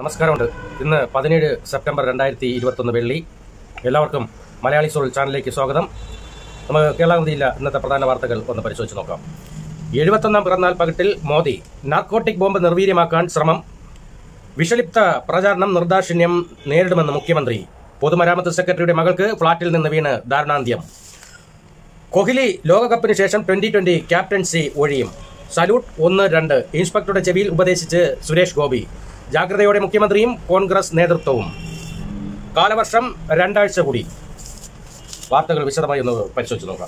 നമസ്കാരമുണ്ട് ഇന്ന് പതിനേഴ് സെപ്റ്റംബർ രണ്ടായിരത്തി ഇരുപത്തൊന്ന് വെള്ളി എല്ലാവർക്കും മലയാളി സോൾ ചാനലിലേക്ക് സ്വാഗതം നമുക്ക് കേരളാവധിയില്ല ഇന്നത്തെ പ്രധാന വാർത്തകൾ ഒന്ന് പരിശോധിച്ച് നോക്കാം എഴുപത്തൊന്നാം പിറന്നാൾ പകിട്ടിൽ മോദി നാർക്കോട്ടിക് ബോംബ് നിർവീര്യമാക്കാൻ ശ്രമം വിഷലിപ്ത പ്രചാരണം നിർദാക്ഷിണ്യം നേരിടുമെന്ന് മുഖ്യമന്ത്രി പൊതുമരാമത്ത് സെക്രട്ടറിയുടെ മകൾക്ക് ഫ്ളാറ്റിൽ നിന്ന് വീണ് ദാരുണാന്ത്യം കോഹ്ലി ലോകകപ്പിന് ശേഷം ട്വന്റി ട്വന്റി ക്യാപ്റ്റൻസി ഒഴിയും സല്യൂട്ട് ഒന്ന് രണ്ട് ഇൻസ്പെക്ടറുടെ ചെവിയിൽ ഉപദേശിച്ച് സുരേഷ് ഗോപി ജാഗ്രതയോടെ മുഖ്യമന്ത്രിയും കോൺഗ്രസ് നേതൃത്വവും കാലവർഷം രണ്ടാഴ്ച കൂടി വാർത്തകൾ വിശദമായി ഒന്ന് പരിശോധിച്ച് നോക്കാം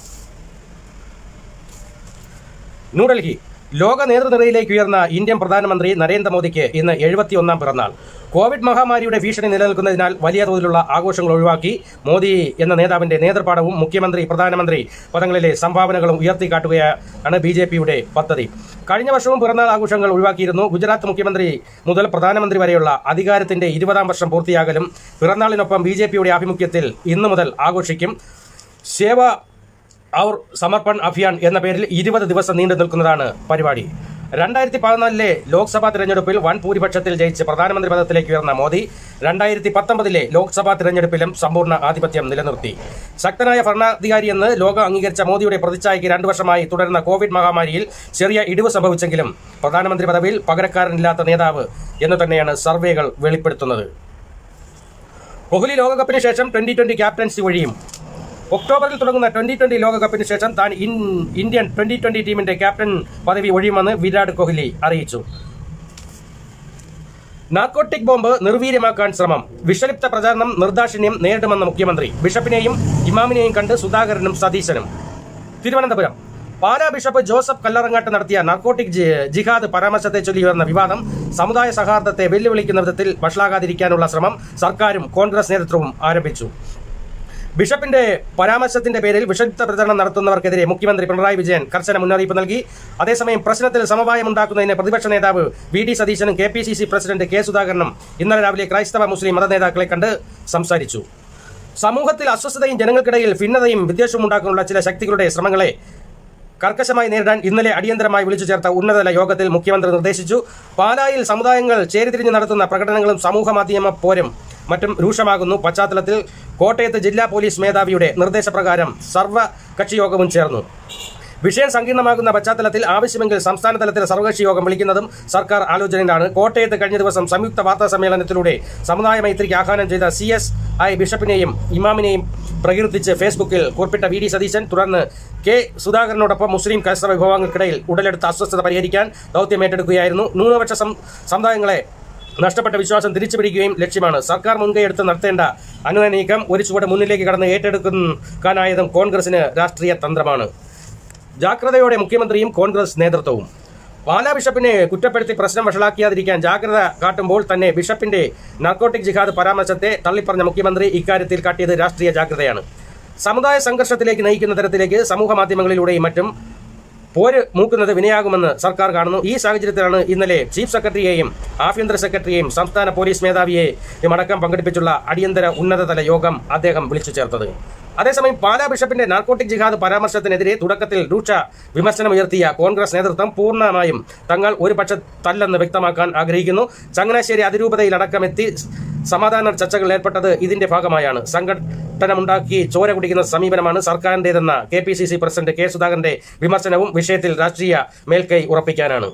ന്യൂഡൽഹി ലോക നേതൃനിരയിലേക്ക് ഉയർന്ന ഇന്ത്യൻ പ്രധാനമന്ത്രി നരേന്ദ്രമോദിക്ക് ഇന്ന് എഴുപത്തിയൊന്നാം പിറന്നാൾ കോവിഡ് മഹാമാരിയുടെ ഭീഷണി നിലനിൽക്കുന്നതിനാൽ വലിയ തോതിലുള്ള ആഘോഷങ്ങൾ ഒഴിവാക്കി മോദി എന്ന നേതാവിന്റെ നേതൃപാടവും മുഖ്യമന്ത്രി പ്രധാനമന്ത്രി പദങ്ങളിലെ സംഭാവനകളും ഉയർത്തിക്കാട്ടുകയാണ് ബി ജെ പിയുടെ പദ്ധതി കഴിഞ്ഞ വർഷവും പിറന്നാൾ ആഘോഷങ്ങൾ ഒഴിവാക്കിയിരുന്നു ഗുജറാത്ത് മുഖ്യമന്ത്രി മുതൽ പ്രധാനമന്ത്രി വരെയുള്ള അധികാരത്തിന്റെ ഇരുപതാം വർഷം പൂർത്തിയാകലും പിറന്നാളിനൊപ്പം ബി ജെ പിയുടെ ആഭിമുഖ്യത്തിൽ ഇന്നു മുതൽ ആഘോഷിക്കും സേവ ഔർ സമർപ്പൺ അഭിയാൻ എന്ന പേരിൽ ഇരുപത് ദിവസം നീണ്ടു നിൽക്കുന്നതാണ് പരിപാടി രണ്ടായിരത്തി പതിനാലിലെ ലോക്സഭാ തിരഞ്ഞെടുപ്പിൽ വൻ ഭൂരിപക്ഷത്തിൽ ജയിച്ച് പ്രധാനമന്ത്രി പദത്തിലേക്ക് ഉയർന്ന മോദി രണ്ടായിരത്തി പത്തൊമ്പതിലെ ലോക്സഭാ തിരഞ്ഞെടുപ്പിലും സമ്പൂർണ്ണ ആധിപത്യം നിലനിർത്തി ശക്തനായ ഭരണാധികാരിയെന്ന് ലോകം അംഗീകരിച്ച മോദിയുടെ പ്രതിച്ഛായയ്ക്ക് രണ്ടു വർഷമായി തുടരുന്ന കോവിഡ് മഹാമാരിയിൽ ചെറിയ ഇടിവ് സംഭവിച്ചെങ്കിലും പ്രധാനമന്ത്രി പദവിയിൽ പകരക്കാരനില്ലാത്ത നേതാവ് എന്ന് തന്നെയാണ് സർവേകൾ വെളിപ്പെടുത്തുന്നത് കോഹ്ലി ലോകകപ്പിന് ശേഷം ട്വന്റി ട്വന്റി ക്യാപ്റ്റൻസി ഒഴിയും ഒക്ടോബറിൽ തുടങ്ങുന്ന ട്വന്റി ട്വന്റി ലോകകപ്പിന് ശേഷം താൻ ഇൻ- ഇന്ത്യൻ ട്വന്റി ട്വന്റി ടീമിന്റെ ക്യാപ്റ്റൻ പദവി ഒഴിയുമെന്ന് വിരാട് കോഹ്ലി അറിയിച്ചു നാർക്കോട്ടിക് ബോംബ് നിർവീര്യമാക്കാൻ ശ്രമം വിഷലിപ്ത പ്രചാരണം നിർദാക്ഷിണ്യം നേരിടുമെന്ന മുഖ്യമന്ത്രി ബിഷപ്പിനെയും ഇമാമിനെയും കണ്ട് സുധാകരനും സതീശനും തിരുവനന്തപുരം പാലാ ബിഷപ്പ് ജോസഫ് കല്ലറങ്ങാട്ട് നടത്തിയ നാർക്കോട്ടിക് ജി- ജിഹാദ് പരാമർശത്തെ ചൊല്ലി ഉയർന്ന വിവാദം സമുദായ സൗഹാർദ്ദത്തെ വെല്ലുവിളിക്കുന്ന വിധത്തിൽ വഷളാകാതിരിക്കാനുള്ള ശ്രമം സർക്കാരും കോൺഗ്രസ് നേതൃത്വവും ആരംഭിച്ചു ബിഷപ്പിന്റെ പരാമർശത്തിന്റെ പേരിൽ വിഷലിപ്ത പ്രചരണം നടത്തുന്നവർക്കെതിരെ മുഖ്യമന്ത്രി പിണറായി വിജയൻ കർശന മുന്നറിയിപ്പ് നൽകി അതേസമയം പ്രശ്നത്തിൽ സമവായമുണ്ടാക്കുന്നതിന് പ്രതിപക്ഷ നേതാവ് വി ഡി സതീശനും K P C C president K സുധാകരനും ഇന്നലെ രാവിലെ ക്രൈസ്തവ മുസ്ലിം മതനേതാക്കളെ കണ്ട് സംസാരിച്ചു സമൂഹത്തിൽ അസ്വസ്ഥതയും ജനങ്ങൾക്കിടയിൽ ഭിന്നതയും വിദ്വേഷവും ഉണ്ടാക്കാനുള്ള ചില ശക്തികളുടെ ശ്രമങ്ങളെ കർക്കശമായി നേരിടാൻ ഇന്നലെ അടിയന്തരമായി വിളിച്ചു ചേർത്ത ഉന്നതതല യോഗത്തിൽ മുഖ്യമന്ത്രി നിർദ്ദേശിച്ചു പാലായിൽ സമുദായങ്ങൾ ചേരിതിരിഞ്ഞ് നടത്തുന്ന പ്രകടനങ്ങളും സമൂഹ മാധ്യമ പോരും മറ്റും രൂക്ഷമാകുന്നു പശ്ചാത്തലത്തിൽ കോട്ടയത്ത് ജില്ലാ പോലീസ് മേധാവിയുടെ നിർദ്ദേശപ്രകാരം സർവകക്ഷി യോഗവും ചേർന്നു വിഷയം സങ്കീർണമാകുന്ന പശ്ചാത്തലത്തിൽ ആവശ്യമെങ്കിൽ സംസ്ഥാന തലത്തിൽ സർവകക്ഷി യോഗം വിളിക്കുന്നതും സർക്കാർ ആലോചനയിലാണ് കോട്ടയത്ത് കഴിഞ്ഞ ദിവസം സംയുക്ത വാർത്താ സമ്മേളനത്തിലൂടെ സമുദായ മൈത്രിക്ക് ആഹ്വാനം ചെയ്ത സി എസ് ഐ ബിഷപ്പിനെയും ഇമാമിനെയും പ്രകീർത്തിച്ച് ഫേസ്ബുക്കിൽ കുറിപ്പിട്ട വി ഡി സതീശൻ തുടർന്ന് കെ സുധാകരനോടൊപ്പം മുസ്ലിം ക്രൈസ്തവ വിഭാഗങ്ങൾക്കിടയിൽ ഉടലെടുത്ത അസ്വസ്ഥത പരിഹരിക്കാൻ ദൗത്യം ഏറ്റെടുക്കുകയായിരുന്നു ന്യൂനപക്ഷ സം- സമുദായങ്ങളെ നഷ്ടപ്പെട്ട വിശ്വാസം തിരിച്ചുപിടിക്കുകയും ലക്ഷ്യമാണ് സർക്കാർ മുൻകൈയെടുത്ത് നടത്തേണ്ട അനുനയ നീക്കം ഒരു ചുവട് മുന്നിലേക്ക് കടന്ന് ഏറ്റെടുക്കാനായതും കോൺഗ്രസിന് രാഷ്ട്രീയ തന്ത്രമാണ് ജാഗ്രതയോടെ മുഖ്യമന്ത്രിയും കോൺഗ്രസ് നേതൃത്വവും പാലാ ബിഷപ്പിനെ കുറ്റപ്പെടുത്തി പ്രശ്നം വഷളാക്കിയാതിരിക്കാൻ ജാഗ്രത കാട്ടുമ്പോൾ തന്നെ ബിഷപ്പിന്റെ നാർക്കോട്ടിക് ജിഹാദ് പരാമർശത്തെ തള്ളിപ്പറഞ്ഞ മുഖ്യമന്ത്രി ഇക്കാര്യത്തിൽ കാട്ടിയത് രാഷ്ട്രീയ ജാഗ്രതയാണ് സമുദായ സംഘർഷത്തിലേക്ക് നയിക്കുന്ന തരത്തിലേക്ക് സമൂഹ മാധ്യമങ്ങളിലൂടെയും മറ്റും പോര് മൂക്കുന്നത് വിനയാകുമെന്ന് സർക്കാർ കാണുന്നു ഈ സാഹചര്യത്തിലാണ് ഇന്നലെ ചീഫ് സെക്രട്ടറിയെയും ആഭ്യന്തര സെക്രട്ടറിയെയും സംസ്ഥാന പോലീസ് മേധാവിയെയും അടക്കം പങ്കെടുപ്പിച്ചുള്ള അടിയന്തര ഉന്നതതല യോഗം അദ്ദേഹം വിളിച്ചു ചേർത്തത് അതേസമയം പാലാ ബിഷപ്പിന്റെ നാർക്കോട്ടിക് ജിഹാദ് പരാമർശത്തിനെതിരെ തുടക്കത്തിൽ രൂക്ഷ വിമർശനമുയർത്തിയ കോൺഗ്രസ് നേതൃത്വം പൂർണ്ണമായും തങ്ങൾ ഒരു പക്ഷത്തല്ലെന്ന് വ്യക്തമാക്കാൻ ആഗ്രഹിക്കുന്നു ചങ്ങനാശ്ശേരി അതിരൂപതയിലടക്കമെത്തി സമാധാന ചർച്ചകൾ ഏർപ്പെട്ടത് ഇതിന്റെ ഭാഗമായാണ് സംഘടനമുണ്ടാക്കി ചോര കുടിക്കുന്ന സമീപനമാണ് സർക്കാരിന്റേതെന്ന K P C C president K സുധാകരന്റെ വിമർശനവും വിഷയത്തിൽ രാഷ്ട്രീയ മേൽക്കൈ ഉറപ്പിക്കാനാണ്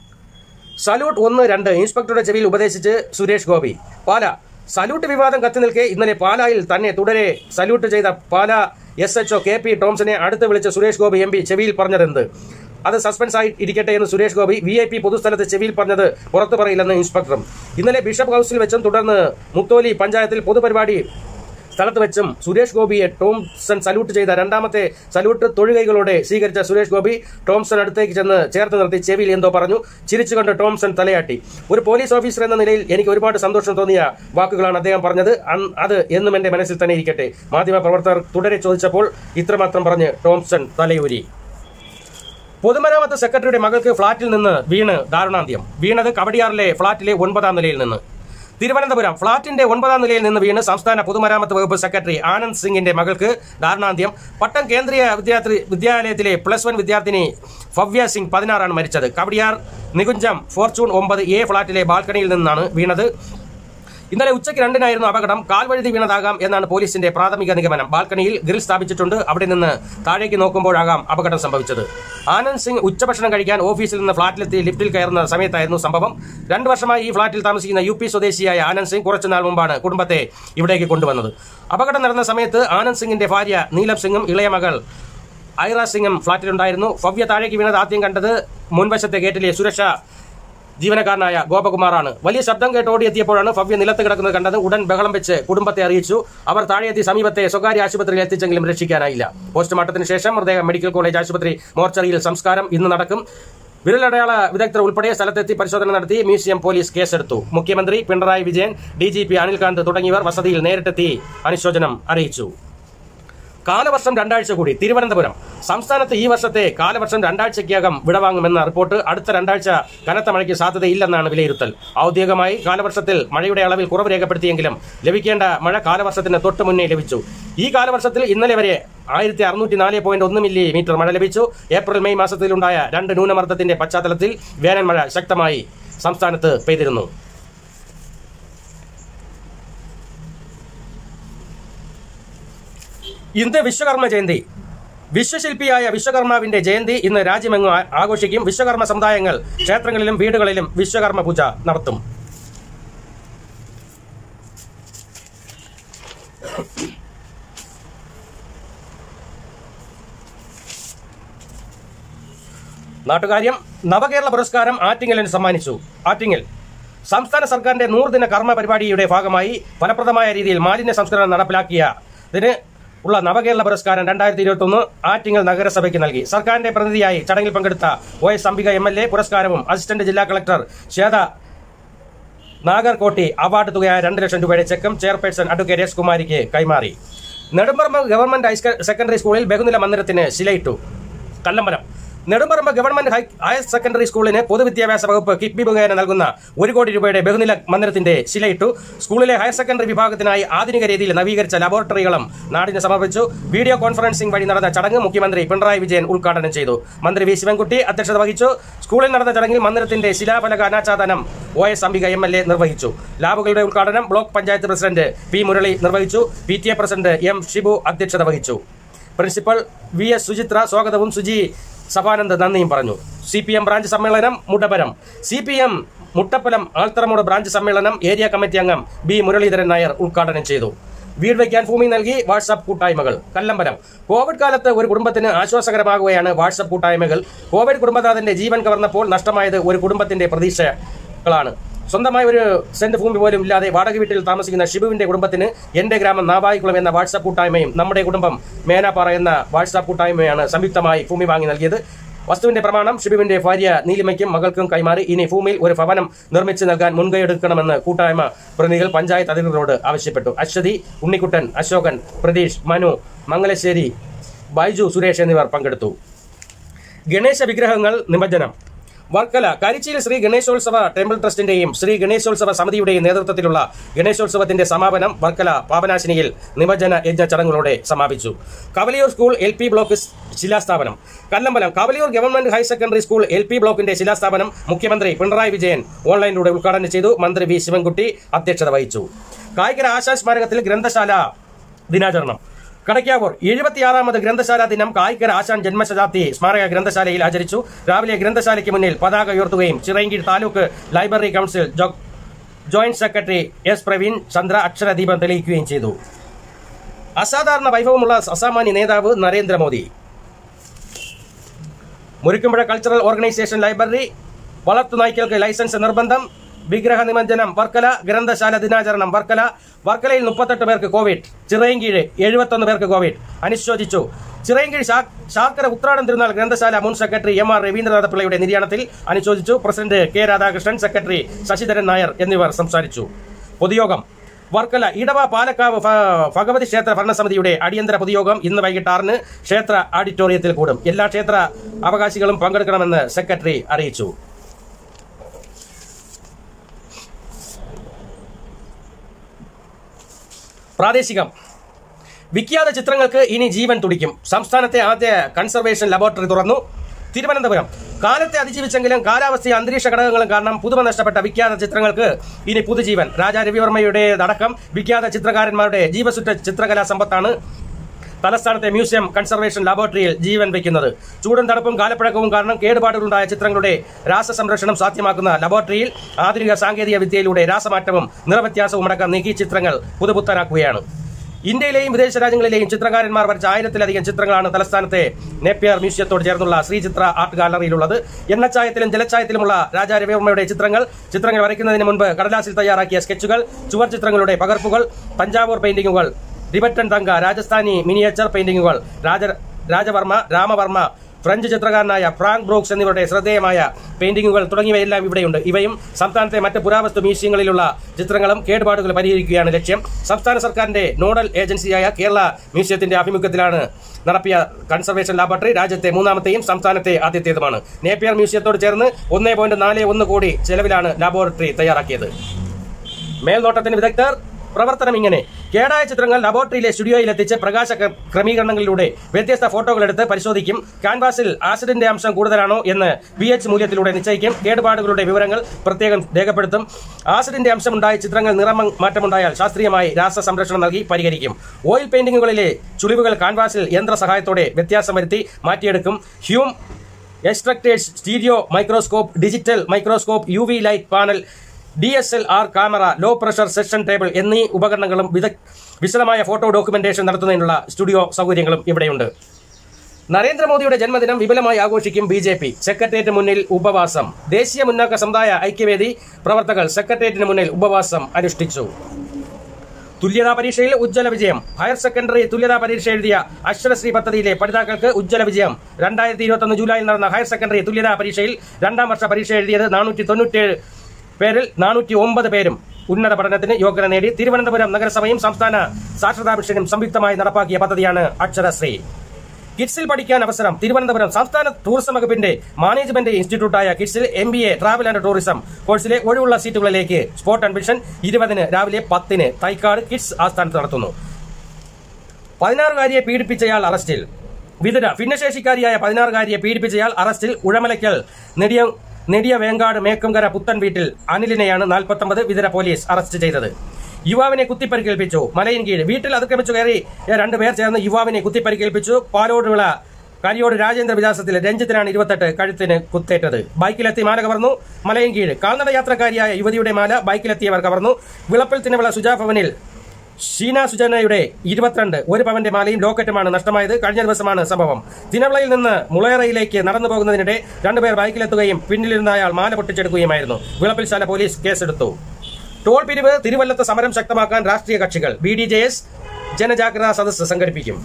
സല്യൂട്ട് ഒന്ന് രണ്ട് ഇൻസ്പെക്ടറുടെ ചെവിയിൽ ഉപദേശിച്ച് സുരേഷ് ഗോപി പാല സല്യൂട്ട് വിവാദം കത്തി നിൽക്കെ ഇന്നലെ പാലായിൽ തന്നെ തുടരെ സല്യൂട്ട് ചെയ്ത Pala S H O K P ടോംസനെ അടുത്ത് വിളിച്ച സുരേഷ് ഗോപി എം പി ചെവിയിൽ പറഞ്ഞതെന്ത് അത് സസ്പെൻസ് ആയി ഇരിക്കട്ടെ എന്ന് Suresh Gopi V I P പൊതുസ്ഥലത്ത് ചെവിയിൽ പറഞ്ഞത് പുറത്തു പറയില്ലെന്ന് ഇൻസ്പെക്ടറും ഇന്നലെ ബിഷപ്പ് ഹൌസിൽ വെച്ചും തുടർന്ന് മുത്തോലി പഞ്ചായത്തിൽ പൊതുപരിപാടി സ്ഥലത്ത് വെച്ചും സുരേഷ് ഗോപിയെ ടോംസൺ സല്യൂട്ട് ചെയ്ത രണ്ടാമത്തെ സല്യൂട്ട് തൊഴുകൈകളോടെ സ്വീകരിച്ച സുരേഷ് ഗോപി ടോംസൺ അടുത്തേക്ക് ചെന്ന് ചേർത്ത് നിർത്തി ചെവിയിൽ എന്തോ പറഞ്ഞു ചിരിച്ചുകൊണ്ട് ടോംസൺ തലയാട്ടി ഒരു പോലീസ് ഓഫീസർ എന്ന നിലയിൽ എനിക്ക് ഒരുപാട് സന്തോഷം തോന്നിയ വാക്കുകളാണ് അദ്ദേഹം പറഞ്ഞത് അൻ- അത് എന്നും എന്റെ മനസ്സിൽ തന്നെ ഇരിക്കട്ടെ മാധ്യമ പ്രവർത്തകർ തുടരെ ചോദിച്ചപ്പോൾ ഇത്രമാത്രം പറഞ്ഞ് ടോംസൺ തലയൂരി പൊതുമരാമത്ത് സെക്രട്ടറിയുടെ മകൾക്ക് ഫ്ളാറ്റിൽ നിന്ന് വീണ് ദാരുണാന്ത്യം വീണത് കവടിയാറിലെ ഫ്ളാറ്റിലെ ഒൻപതാം നിലയിൽ നിന്ന് തിരുവനന്തപുരം ഫ്ളാറ്റിന്റെ ഒൻപതാം നിലയിൽ നിന്ന് വീണ് സംസ്ഥാന പൊതുമരാമത്ത് വകുപ്പ് സെക്രട്ടറി ആനന്ദ് സിംഗിന്റെ മകൾക്ക് ദാരുണാന്ത്യം പട്ടം കേന്ദ്രീയ വിദ്യാർത്ഥി വിദ്യാലയത്തിലെ പ്ലസ് വൺ വിദ്യാർത്ഥിനി ഭവ്യ സിംഗ് പതിനാറാണ് മരിച്ചത് കവടിയാർ നികുഞ്ചം ഫോർച്യൂൺ ഒമ്പത് എ ഫ്ളാറ്റിലെ ബാൽക്കണിയിൽ നിന്നാണ് വീണത് ഇന്നലെ ഉച്ചയ്ക്ക് രണ്ടിനായിരുന്നു അപകടം കാൽവഴുതി വീണതാകാം എന്നാണ് പോലീസിന്റെ പ്രാഥമിക നിഗമനം ബാൽക്കണിയിൽ ഗ്രിൽ സ്ഥാപിച്ചിട്ടുണ്ട് അവിടെ നിന്ന് താഴേക്ക് നോക്കുമ്പോഴാകാം അപകടം സംഭവിച്ചത് ആനന്ദ് സിംഗ് ഉച്ചഭക്ഷണം കഴിക്കാൻ ഓഫീസിൽ നിന്ന് ഫ്ളാറ്റിലെത്തി ലിഫ്റ്റിൽ കയറുന്ന സമയത്തായിരുന്നു സംഭവം രണ്ടു വർഷമായി ഈ ഫ്ളാറ്റിൽ താമസിക്കുന്ന യു പി സ്വദേശിയായ ആനന്ദ് സിംഗ് കുറച്ചുനാൾ മുമ്പാണ് കുടുംബത്തെ ഇവിടേക്ക് കൊണ്ടുവന്നത് അപകടം നടന്ന സമയത്ത് ആനന്ദ് സിംഗിന്റെ ഭാര്യ നീലം സിംഗും ഇളയ മകൾ ഐറ സിംഗും ഫ്ളാറ്റിലുണ്ടായിരുന്നു ഭവ്യ താഴേക്ക് വീണത് ആദ്യം കണ്ടത് മുൻവശത്തെ ഗേറ്റിലെ സുരക്ഷാ ജീവനക്കാരനായ ഗോപകുമാറാണ് വലിയ ശബ്ദം കേട്ട് ഓടിയെത്തിയപ്പോഴാണ് ഭവ്യ നിലത്ത് കിടക്കുന്നത് കണ്ടത് ഉടൻ ബഹളം വെച്ച് കുടുംബത്തെ അറിയിച്ചു അവർ താഴെയെത്തി സമീപത്തെ സ്വകാര്യ ആശുപത്രിയിൽ എത്തിച്ചെങ്കിലും രക്ഷിക്കാനായില്ല പോസ്റ്റ്മോർട്ടത്തിന് ശേഷം മൃതദേഹം മെഡിക്കൽ കോളേജ് ആശുപത്രി മോർച്ചറിയിൽ സംസ്കാരം ഇന്ന് നടക്കും വിരലടയാള വിദഗ്ധർ ഉൾപ്പെടെ സ്ഥലത്തെത്തി പരിശോധന നടത്തി മ്യൂസിയം പോലീസ് കേസെടുത്തു മുഖ്യമന്ത്രി Pinarayi Vijayan D G P Anilkant തുടങ്ങിയവർ വസതിയിൽ നേരിട്ടെത്തി അനുശോചനം അറിയിച്ചു കാലവർഷം രണ്ടാഴ്ച കൂടി തിരുവനന്തപുരം സംസ്ഥാനത്ത് ഈ വർഷത്തെ കാലവർഷം രണ്ടാഴ്ചയ്ക്കകം വിടവാങ്ങുമെന്ന റിപ്പോർട്ട് അടുത്ത രണ്ടാഴ്ച കനത്ത മഴയ്ക്ക് സാധ്യതയില്ലെന്നാണ് വിലയിരുത്തൽ ഔദ്യോഗികമായി കാലവർഷത്തിൽ മഴയുടെ അളവിൽ കുറവ് രേഖപ്പെടുത്തിയെങ്കിലും ലഭിക്കേണ്ട മഴ കാലവർഷത്തിന് തൊട്ട് മുന്നേ ലഭിച്ചു ഈ കാലവർഷത്തിൽ ഇന്നലെ വരെ ആയിരത്തി അറുന്നൂറ്റി നാല് പോയിന്റ് ഒന്ന് മില്ലിമീറ്റർ മഴ ലഭിച്ചു ഏപ്രിൽ മെയ് മാസത്തിലുണ്ടായ രണ്ട് ന്യൂനമർദ്ദത്തിന്റെ പശ്ചാത്തലത്തിൽ വേനൽ മഴ ശക്തമായി സംസ്ഥാനത്ത് പെയ്തിരുന്നു ഇന്ന് വിശ്വകർമ്മ ജയന്തി വിശ്വശില്പിയായ വിശ്വകർമാവിന്റെ ജയന്തി ഇന്ന് രാജ്യമെങ്ങും ആ- ആഘോഷിക്കും വിശ്വകർമ്മ സമുദായങ്ങൾ ക്ഷേത്രങ്ങളിലും വീടുകളിലും വിശ്വകർമ്മ പൂജ നടത്തും നാട്ടുകാര്യം നവകേരള പുരസ്കാരം ആറ്റിങ്ങലിന് സമ്മാനിച്ചു ആറ്റിങ്ങൽ സംസ്ഥാന സർക്കാരിന്റെ നൂറുദിന കർമ്മ പരിപാടിയുടെ ഭാഗമായി ഫലപ്രദമായ രീതിയിൽ മാലിന്യ സംസ്കരണം നടപ്പിലാക്കിയതിന് ഉള്ള നവകേരള പുരസ്കാരം രണ്ടായിരത്തി ഇരുപത്തി ഒന്ന് ആറ്റിങ്ങൽ നഗരസഭയ്ക്ക് നൽകി സർക്കാരിന്റെ പ്രതിനിധിയായി ചടങ്ങിൽ പങ്കെടുത്ത O S Ambika M L A പുരസ്കാരവും അസിസ്റ്റന്റ് ജില്ലാ കളക്ടർ ശ്വേത നാഗർകോട്ടി അവാർഡ് തുകയായ രണ്ട് ലക്ഷം രൂപയുടെ ചെക്കും ചെയർപേഴ്സൺ അഡ്വക്കേറ്റ് എസ് കുമാരിക്ക് കൈമാറി നെടുമ്പറമ്പ് ഗവൺമെന്റ് ഹൈസ്ക- സെക്കൻഡറി സ്കൂളിൽ ബഹുനില മന്ദിരത്തിന് ശിലയിട്ടു Kallambalam Nedumparambu government high- higher secondary സ്കൂളിന് പൊതുവിദ്യാഭ്യാസ വകുപ്പ് കിഫ്ബി മുഖേന നൽകുന്ന ഒരു കോടി രൂപയുടെ ബഹുനില മന്ദിരത്തിന്റെ ശിലയിട്ടു സ്കൂളിലെ ഹയർ സെക്കൻഡറി വിഭാഗത്തിനായി ആധുനിക രീതിയിൽ നവീകരിച്ച ലബോറട്ടറികളും നാടിന് സമർപ്പിച്ചു വീഡിയോ കോൺഫറൻസിംഗ് വഴി നടന്ന ചടങ്ങ് മുഖ്യമന്ത്രി പിണറായി വിജയൻ ഉദ്ഘാടനം ചെയ്തു മന്ത്രി വി ശിവൻകുട്ടി അധ്യക്ഷത വഹിച്ചു സ്കൂളിൽ നടന്ന ചടങ്ങിൽ മന്ദിരത്തിന്റെ ശിലാഫലക അനാച്ഛാദനം O S Ambika M L A നിർവഹിച്ചു ലാബുകളുടെ ഉദ്ഘാടനം block panchayat president P Murali നിർവഹിച്ചു P T A president M Shibu അധ്യക്ഷത വഹിച്ചു പ്രിൻസിപ്പൽ വി എസ് സുചിത്ര സ്വാഗതവും സുജി സഭാനന്ദ് നന്ദിയും പറഞ്ഞു സി പി എം ബ്രാഞ്ച് സമ്മേളനം Muttappalam C P M Muttappalam Altharamoodu branch സമ്മേളനം ഏരിയ കമ്മിറ്റി അംഗം ബി മുരളീധരൻ നായർ ഉദ്ഘാടനം ചെയ്തു വീട് വയ്ക്കാൻ ഭൂമി നൽകി വാട്സാപ്പ് കൂട്ടായ്മകൾ കല്ലമ്പലം കോവിഡ് കാലത്ത് ഒരു കുടുംബത്തിന് ആശ്വാസകരമാകുകയാണ് വാട്സാപ്പ് കൂട്ടായ്മകൾ കോവിഡ് കുടുംബനാഥന്റെ ജീവൻ കവർന്നപ്പോൾ നഷ്ടമായത് ഒരു കുടുംബത്തിന്റെ പ്രതീക്ഷകളാണ് സ്വന്തമായി ഒരു സെന്റ് ഭൂമി പോലും ഇല്ലാതെ വാടക വീട്ടിൽ താമസിക്കുന്ന ഷിബുവിന്റെ കുടുംബത്തിന് എന്റെ ഗ്രാമം നാവായിക്കുളം എന്ന വാട്സാപ്പ് കൂട്ടായ്മയും നമ്മുടെ കുടുംബം മേനാപ്പാറ എന്ന വാട്സാപ്പ് കൂട്ടായ്മയാണ് സംയുക്തമായി ഭൂമി വാങ്ങി നൽകിയത് വസ്തുവിന്റെ പ്രമാണം ഷിബുവിന്റെ ഭാര്യ നീലിമയ്ക്കും മകൾക്കും കൈമാറി ഇനി ഭൂമിയിൽ ഒരു ഭവനം നിർമ്മിച്ച് നൽകാൻ മുൻകൈയെടുക്കണമെന്ന് കൂട്ടായ്മ പ്രതിനിധികൾ പഞ്ചായത്ത് അധികൃതരോട് ആവശ്യപ്പെട്ടു അശ്വതി ഉണ്ണിക്കുട്ടൻ അശോകൻ പ്രതീഷ് മനു മംഗലശ്ശേരി ബൈജു സുരേഷ് എന്നിവർ പങ്കെടുത്തു ഗണേശ വിഗ്രഹങ്ങൾ നിമജ്ജനം വർക്കല കരിച്ചിയിൽ ശ്രീ ഗണേശോത്സവ ടെമ്പിൾ ട്രസ്റ്റിന്റെയും ശ്രീ ഗണേശോത്സവ സമിതിയുടെയും നേതൃത്വത്തിലുള്ള ഗണേശോത്സവത്തിന്റെ സമാപനം വർക്കല പാവനാശിനിയിൽ നിമജ്ജന യജ്ഞ ചടങ്ങുകളോടെ സമാപിച്ചു Kavaliyoor school L P block ശിലാസ്ഥാപനം Kallambalam Kavaliyoor government higher secondary school L P ബ്ലോക്കിന്റെ ശിലാസ്ഥാപനം മുഖ്യമന്ത്രി പിണറായി വിജയൻ ഓൺലൈനിലൂടെ ഉദ്ഘാടനം ചെയ്തു മന്ത്രി വി ശിവൻകുട്ടി അധ്യക്ഷത വഹിച്ചു കായികര ആശാ സ്മാരകത്തിൽ ഗ്രന്ഥശാല ദിനാചരണം കടയ്ക്കാവൂർ എഴുപത്തിയാറാമത് ഗ്രന്ഥശാല ദിനം കായിക്കര ആശാൻ ജന്മശതാബ്ദി സ്മാരക ഗ്രന്ഥശാലയിൽ ആചരിച്ചു രാവിലെ ഗ്രന്ഥശാലയ്ക്ക് മുന്നിൽ പതാക ഉയർത്തുകയും ചിറയൻകീഴ് താലൂക്ക് ലൈബ്രറി കൌൺസിൽ ജോ- joint secretary S Praveen Chandra അക്ഷരദീപം തെളിയിക്കുകയും ചെയ്തു അസാധാരണ വൈഭവമുള്ള അസാമാന്യ നേതാവ് Narendra Modi Murikkumpuzha cultural organisation library വളർത്തു നായ്ക്കൾക്ക് ലൈസൻസ് നിർബന്ധം വിഗ്രഹ നിമഞ്ജനം വർക്കല ഗ്രന്ഥശാല ദിനാചരണം വർക്കല വർക്കലയിൽ മുപ്പത്തെട്ട് പേർക്ക് കോവിഡ് ചിറയൻകീഴ് എഴുപത്തൊന്ന് പേർക്ക് കോവിഡ് അനുശോചിച്ചു ചിറയൻകീഴ് ശാ- ശാർക്കര ഉത്രാടം തിരുനാൾ ഗ്രന്ഥശാല മുൻ സെക്രട്ടറി എം ആർ രവീന്ദ്രനാഥ പിള്ളയുടെ നിര്യാണത്തിൽ അനുശോചിച്ചു president K Radhakrishnan secretary Sasidharan Nair എന്നിവർ സംസാരിച്ചു പൊതുയോഗം വർക്കല ഇടവ പാലക്കാവ് ഭ- ഭഗവതി ക്ഷേത്ര ഭരണസമിതിയുടെ അടിയന്തര പൊതുയോഗം ഇന്ന് വൈകിട്ട് ആറിന് ക്ഷേത്ര ഓഡിറ്റോറിയത്തിൽ കൂടും എല്ലാ ക്ഷേത്ര അവകാശികളും പങ്കെടുക്കണമെന്ന് സെക്രട്ടറി അറിയിച്ചു പ്രാദേശികം വിഖ്യാത ചിത്രങ്ങൾക്ക് ഇനി ജീവൻ തുടിക്കും സംസ്ഥാനത്തെ ആദ്യ കൺസർവേഷൻ ലബോറട്ടറി തുറന്നു തിരുവനന്തപുരം കാലത്തെ അതിജീവിച്ചെങ്കിലും കാലാവസ്ഥ അന്തരീക്ഷ ഘടകങ്ങളും കാരണം പുതുമ നഷ്ടപ്പെട്ട വിഖ്യാത ചിത്രങ്ങൾക്ക് ഇനി പുതുജീവൻ രാജാ രവിവർമ്മയുടേതടക്കം വിഖ്യാത ചിത്രകാരന്മാരുടെ ജീവസുറ്റ ചിത്രകലാ സമ്പത്താണ് തലസ്ഥാനത്തെ മ്യൂസിയം കൺസർവേഷൻ ലാബോറട്ടറിയിൽ ജീവൻ വയ്ക്കുന്നത് ചൂടും തണുപ്പും കാലപ്പഴക്കവും കാരണം കേടുപാടുകളുണ്ടായ ചിത്രങ്ങളുടെ രാസസംരക്ഷണം സാധ്യമാക്കുന്ന ലബോറട്ടറിയിൽ ആധുനിക സാങ്കേതിക വിദ്യയിലൂടെ രാസമാറ്റവും നിറവ്യത്യാസവും അടക്കം നീക്കി ചിത്രങ്ങൾ പുതുപുത്തനാക്കുകയാണ് ഇന്ത്യയിലെയും വിദേശ രാജ്യങ്ങളിലെയും ചിത്രകാരന്മാർ വരച്ച ആയിരത്തിലധികം ചിത്രങ്ങളാണ് തലസ്ഥാനത്തെ നേപ്പിയർ മ്യൂസിയത്തോട് ചേർന്നുള്ള ശ്രീചിത്ര ആർട്ട് ഗാലറിയിലുള്ളത് എണ്ണച്ചായത്തിലും ജലച്ചായത്തിലുമുള്ള രാജാ രവിവർമ്മയുടെ ചിത്രങ്ങൾ ചിത്രങ്ങൾ വരയ്ക്കുന്നതിന് മുൻപ് കടലാസിൽ തയ്യാറാക്കിയ സ്കെച്ചുകൾ ചുവർ ചിത്രങ്ങളുടെ പകർപ്പുകൾ തഞ്ചാവൂർ പെയിന്റിങ്ങുകൾ ടിബറ്റൻ തങ്ക രാജസ്ഥാനി മിനിയേച്ചർ പെയിന്റിങ്ങുകൾ രാജ രാജവർമ്മ രാമവർമ്മ ഫ്രഞ്ച് ചിത്രകാരനായ ഫ്രാങ്ക് ബ്രൂക്സ് എന്നിവരുടെ ശ്രദ്ധേയമായ പെയിന്റിങ്ങുകൾ തുടങ്ങിയവയെല്ലാം ഇവിടെയുണ്ട് ഇവയും സംസ്ഥാനത്തെ മറ്റ് പുരാവസ്തു മ്യൂസിയങ്ങളിലുള്ള ചിത്രങ്ങളും കേടുപാടുകൾ പരിഹരിക്കുകയാണ് ലക്ഷ്യം സംസ്ഥാന സർക്കാരിന്റെ നോഡൽ ഏജൻസിയായ കേരള മ്യൂസിയത്തിന്റെ ആഭിമുഖ്യത്തിലാണ് നടത്തിയ കൺസർവേഷൻ ലാബോറട്ടറി രാജ്യത്തെ മൂന്നാമത്തെയും സംസ്ഥാനത്തെ ആദ്യത്തേതുമാണ് നേപ്പിയർ മ്യൂസിയത്തോട് ചേർന്ന് ഒന്നേ പോയിന്റ് നാല് ഒന്ന് കോടി ചെലവിലാണ് ലാബോറട്ടറി തയ്യാറാക്കിയത് മേൽനോട്ടത്തിന് വിദഗ്ധർ പ്രവർത്തനം ഇങ്ങനെ കേടായ ചിത്രങ്ങൾ ലബോറട്ടറിയിലെ സ്റ്റുഡിയോയിൽ എത്തിച്ച് പ്രകാശ ക്ര- ക്രമീകരണങ്ങളിലൂടെ വ്യത്യസ്ത ഫോട്ടോകൾ എടുത്ത് പരിശോധിക്കും ക്യാൻവാസിൽ ആസിഡിന്റെ അംശം കൂടുതലാണോ എന്ന് പി എച്ച് മൂല്യത്തിലൂടെ നിശ്ചയിക്കും കേടുപാടുകളുടെ വിവരങ്ങൾ പ്രത്യേകം രേഖപ്പെടുത്തും ആസിഡിന്റെ അംശമുണ്ടായ ചിത്രങ്ങൾ നിറം മാറ്റമുണ്ടായാൽ ശാസ്ത്രീയമായി രാസ സംരക്ഷണം നൽകി പരിഹരിക്കും ഓയിൽ പെയിന്റിങ്ങുകളിലെ ചുളിവുകൾ കാൻവാസിൽ യന്ത്ര സഹായത്തോടെ വ്യത്യാസം വരുത്തി മാറ്റിയെടുക്കും fume extractors stereo microscope digital microscope U V light panel D S L R camera low pressure suction table എന്നീ ഉപകരണങ്ങളും വിദഗ് വിശദമായ ഫോട്ടോ ഡോക്യുമെന്റേഷൻ നടത്തുന്നതിനുള്ള സ്റ്റുഡിയോ സൗകര്യങ്ങളും ഇവിടെയുണ്ട് നരേന്ദ്രമോദിയുടെ ജന്മദിനം വിപുലമായി ആഘോഷിക്കും ബി ജെ പി സെക്രട്ടേറിയറ്റ് മുന്നിൽ ഉപവാസം ദേശീയ മുന്നാക്ക സമുദായ ഐക്യവേദി പ്രവർത്തകർ സെക്രട്ടേറിയറ്റിന് മുന്നിൽ ഉപവാസം അനുഷ്ഠിച്ചു തുല്യതാ പരീക്ഷയിൽ ഉജ്ജ്വല വിജയം ഹയർ സെക്കൻഡറി തുല്യതാ പരീക്ഷ എഴുതിയ അക്ഷരശ്രീ പദ്ധതിയിലെ പഠിതാക്കൾക്ക് ഉജ്ജ്വല വിജയം രണ്ടായിരത്തി ഇരുപത്തൊന്ന് ജൂലൈയിൽ നടന്ന ഹയർ സെക്കൻഡറി തുല്യതാ പരീക്ഷയിൽ രണ്ടാം വർഷ പരീക്ഷ എഴുതിയത് നാനൂറ്റി തൊണ്ണൂറ്റേഴ് പേരിൽ നാനൂറ്റി ഒമ്പത് പേരും ഉന്നത പഠനത്തിന് യോഗ്യത നേടി തിരുവനന്തപുരം നഗരസഭയും സംസ്ഥാന സാക്ഷരതാ മിഷനും സംയുക്തമായി നടപ്പാക്കിയ പദ്ധതിയാണ് അക്ഷരശ്രീ കിഡ്സിൽ പഠിക്കാൻ അവസരം തിരുവനന്തപുരം സംസ്ഥാന ടൂറിസം വകുപ്പിന്റെ മാനേജ്മെന്റ് ഇൻസ്റ്റിറ്റ്യൂട്ടായ കിഡ്സിൽ M B A travel and tourism കോഴ്സിലെ ഒഴിവുള്ള സീറ്റുകളിലേക്ക് സ്പോട്ട് അഡ്മിഷൻ ഇരുപതിന് രാവിലെ പത്തിന് തൈക്കാട് കിഡ്സ് ആസ്ഥാനത്ത് നടത്തുന്നു പതിനാറുകാരിയെ പീഡിപ്പിച്ചയാൾ അറസ്റ്റിൽ വിതുര ഭിന്നശേഷിക്കാരിയായ പതിനാറുകാരിയെ പീഡിപ്പിച്ചയാൾ അറസ്റ്റിൽ ഉഴമലയ്ക്കൽ നെടിയ നെടിയ വേങ്കാട് മേക്കുംകര പുത്തൻ വീട്ടിൽ അനിലിനെയാണ് നാൽപ്പത്തൊമ്പത് വിതുര പോലീസ് അറസ്റ്റ് ചെയ്തത് യുവാവിനെ കുത്തിപ്പരിക്കേൽപ്പിച്ചു മലയിൻകീഴ് വീട്ടിൽ അതിക്രമിച്ചു കയറി രണ്ടുപേർ ചേർന്ന് യുവാവിനെ കുത്തിപ്പരിക്കേൽപ്പിച്ചു പാലോട് വിള കരിയോട് രാജേന്ദ്ര വിലാസത്തിൽ രഞ്ജിത്തിനാണ് ഇരുപത്തെട്ട് കഴുത്തിന് കുത്തേറ്റത് ബൈക്കിലെത്തി മാല കവർന്നു മലയൻകീഴ് കാൽനട യാത്രക്കാരിയായ യുവതിയുടെ മാല ബൈക്കിലെത്തിയവർ കവർന്നു വിളപ്പിൽ തിനവിള സുജാ ഭവനിൽ ഷീന സുജനയുടെ ഇരുപത്തിരണ്ട് ഒരു പവന്റെ മാലയും ലോക്കറ്റുമാണ് നഷ്ടമായത് കഴിഞ്ഞ ദിവസമാണ് സംഭവം തിനവിളയിൽ നിന്ന് മുളയറയിലേക്ക് നടന്നു പോകുന്നതിനിടെ രണ്ടുപേർ ബൈക്കിലെത്തുകയും പിന്നിലിരുന്ന അയാൾ മാല പൊട്ടിച്ചെടുക്കുകയുമായിരുന്നു വിളപ്പിൽ ശാല പോലീസ് കേസെടുത്തു ടോൾ പിരിവ് തിരുവല്ലത്ത് സമരം ശക്തമാക്കാൻ രാഷ്ട്രീയ കക്ഷികൾ ബി ഡി ജെ എസ് ജനജാഗ്രതാ സദസ്സ് സംഘടിപ്പിക്കും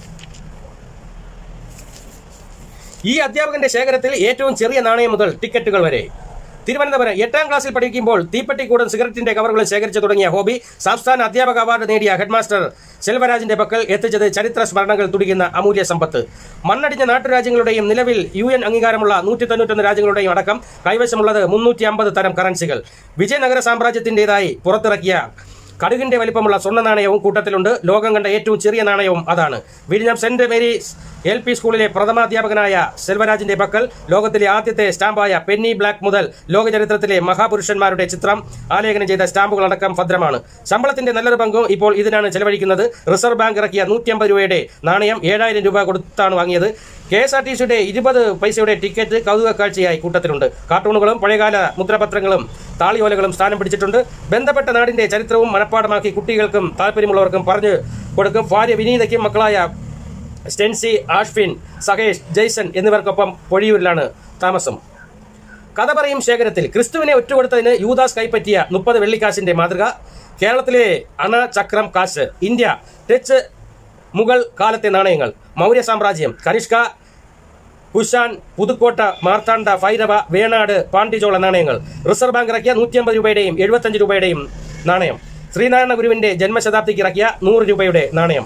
ഈ അധ്യാപകന്റെ ശേഖരത്തിൽ ഏറ്റവും ചെറിയ നാണയം മുതൽ ടിക്കറ്റുകൾ വരെ തിരുവനന്തപുരം എട്ടാം ക്ലാസ്സിൽ പഠിക്കുമ്പോൾ തീപ്പെട്ടിക്കൂടൻ സിഗരറ്റിന്റെ കവറുകൾ ശേഖരിച്ചു തുടങ്ങിയ ഹോബി സംസ്ഥാന അധ്യാപക അവാർഡ് നേടിയ ഹെഡ്മാസ്റ്റർ സെൽവരാജിന്റെ പക്കൽ എത്തിച്ചത് ചരിത്ര സ്മരണകൾ തുടിക്കുന്ന അമൂല്യ സമ്പത്ത് മണ്ണടിഞ്ഞ നാട്ടുരാജ്യങ്ങളുടെയും നിലവിൽ യു എൻ അംഗീകാരമുള്ള നൂറ്റി തൊണ്ണൂറ്റൊന്ന് രാജ്യങ്ങളുടെയും അടക്കം കൈവശമുള്ളത് മുന്നൂറ്റി അമ്പത് തരം കറൻസികൾ വിജയനഗര സാമ്രാജ്യത്തിന്റേതായി പുറത്തിറക്കിയ കടുകിന്റെ വലിപ്പമുള്ള സ്വർണ്ണ നാണയവും കൂട്ടത്തിലുണ്ട് ലോകം കണ്ട ഏറ്റവും ചെറിയ നാണയവും അതാണ് വിഴിഞ്ഞം സെന്റ് മേരീസ് എൽ പി സ്കൂളിലെ പ്രഥമാധ്യാപകനായ സെൽവരാജിന്റെ പക്കൽ ലോകത്തിലെ ആദ്യത്തെ സ്റ്റാമ്പായ പെന്നി ബ്ലാക്ക് മുതൽ ലോക ചരിത്രത്തിലെ മഹാപുരുഷന്മാരുടെ ചിത്രം ആലേഖനം ചെയ്ത സ്റ്റാമ്പുകളടക്കം ഭദ്രമാണ് ശമ്പളത്തിന്റെ നല്ലൊരു പങ്കും ഇപ്പോൾ ഇതിനാണ് ചെലവഴിക്കുന്നത് റിസർവ് ബാങ്ക് ഇറക്കിയ നൂറ്റി അമ്പത് രൂപയുടെ നാണയം ഏഴായിരം രൂപ കൊടുത്താണ് വാങ്ങിയത് കെ എസ് ആർ ടി സിയുടെ ഇരുപത് പൈസയുടെ ടിക്കറ്റ് കൗതുക കാഴ്ചയായി കൂട്ടത്തിലുണ്ട് കാർട്ടൂണുകളും പഴയകാല മുദ്രപത്രങ്ങളും താളിയോലകളും സ്ഥാനം പിടിച്ചിട്ടുണ്ട് ബന്ധപ്പെട്ട നാടിന്റെ ചരിത്രവും മനഃപ്പാടമാക്കി കുട്ടികൾക്കും താല്പര്യമുള്ളവർക്കും പറഞ്ഞു കൊടുക്കും ഭാര്യ വിനീതയ്ക്കും മക്കളായ സ്റ്റെൻസി ആഷ്ഫിൻ സഹേഷ് ജെയ്സൺ എന്നിവർക്കൊപ്പം പൊഴിയൂരിലാണ് താമസം കഥ പറയും ശേഖരത്തിൽ ക്രിസ്തുവിനെ ഒറ്റുകൊടുത്തതിന് യൂദാസ് കൈപ്പറ്റിയ മുപ്പത് വെള്ളിക്കാശിന്റെ മാതൃക കേരളത്തിലെ അണ ചക്രം കാശ് ഇന്ത്യ ടച്ച് മുഗൾ കാലത്തെ നാണയങ്ങൾ മൗര്യ സാമ്രാജ്യം കനിഷ്ക കുശാൻ പുതുക്കോട്ട മാർത്താണ്ഡ ഭൈരവ വേണാട് പാണ്ഡിചോള നാണയങ്ങൾ റിസർവ് ബാങ്ക് ഇറക്കിയ നൂറ്റി അമ്പത് രൂപയുടെയും എഴുപത്തഞ്ച് രൂപയുടെയും നാണയം ശ്രീനാരായണ ഗുരുവിന്റെ ജന്മശതാബ്ദിക്ക് ഇറക്കിയ നൂറ് രൂപയുടെ നാണയം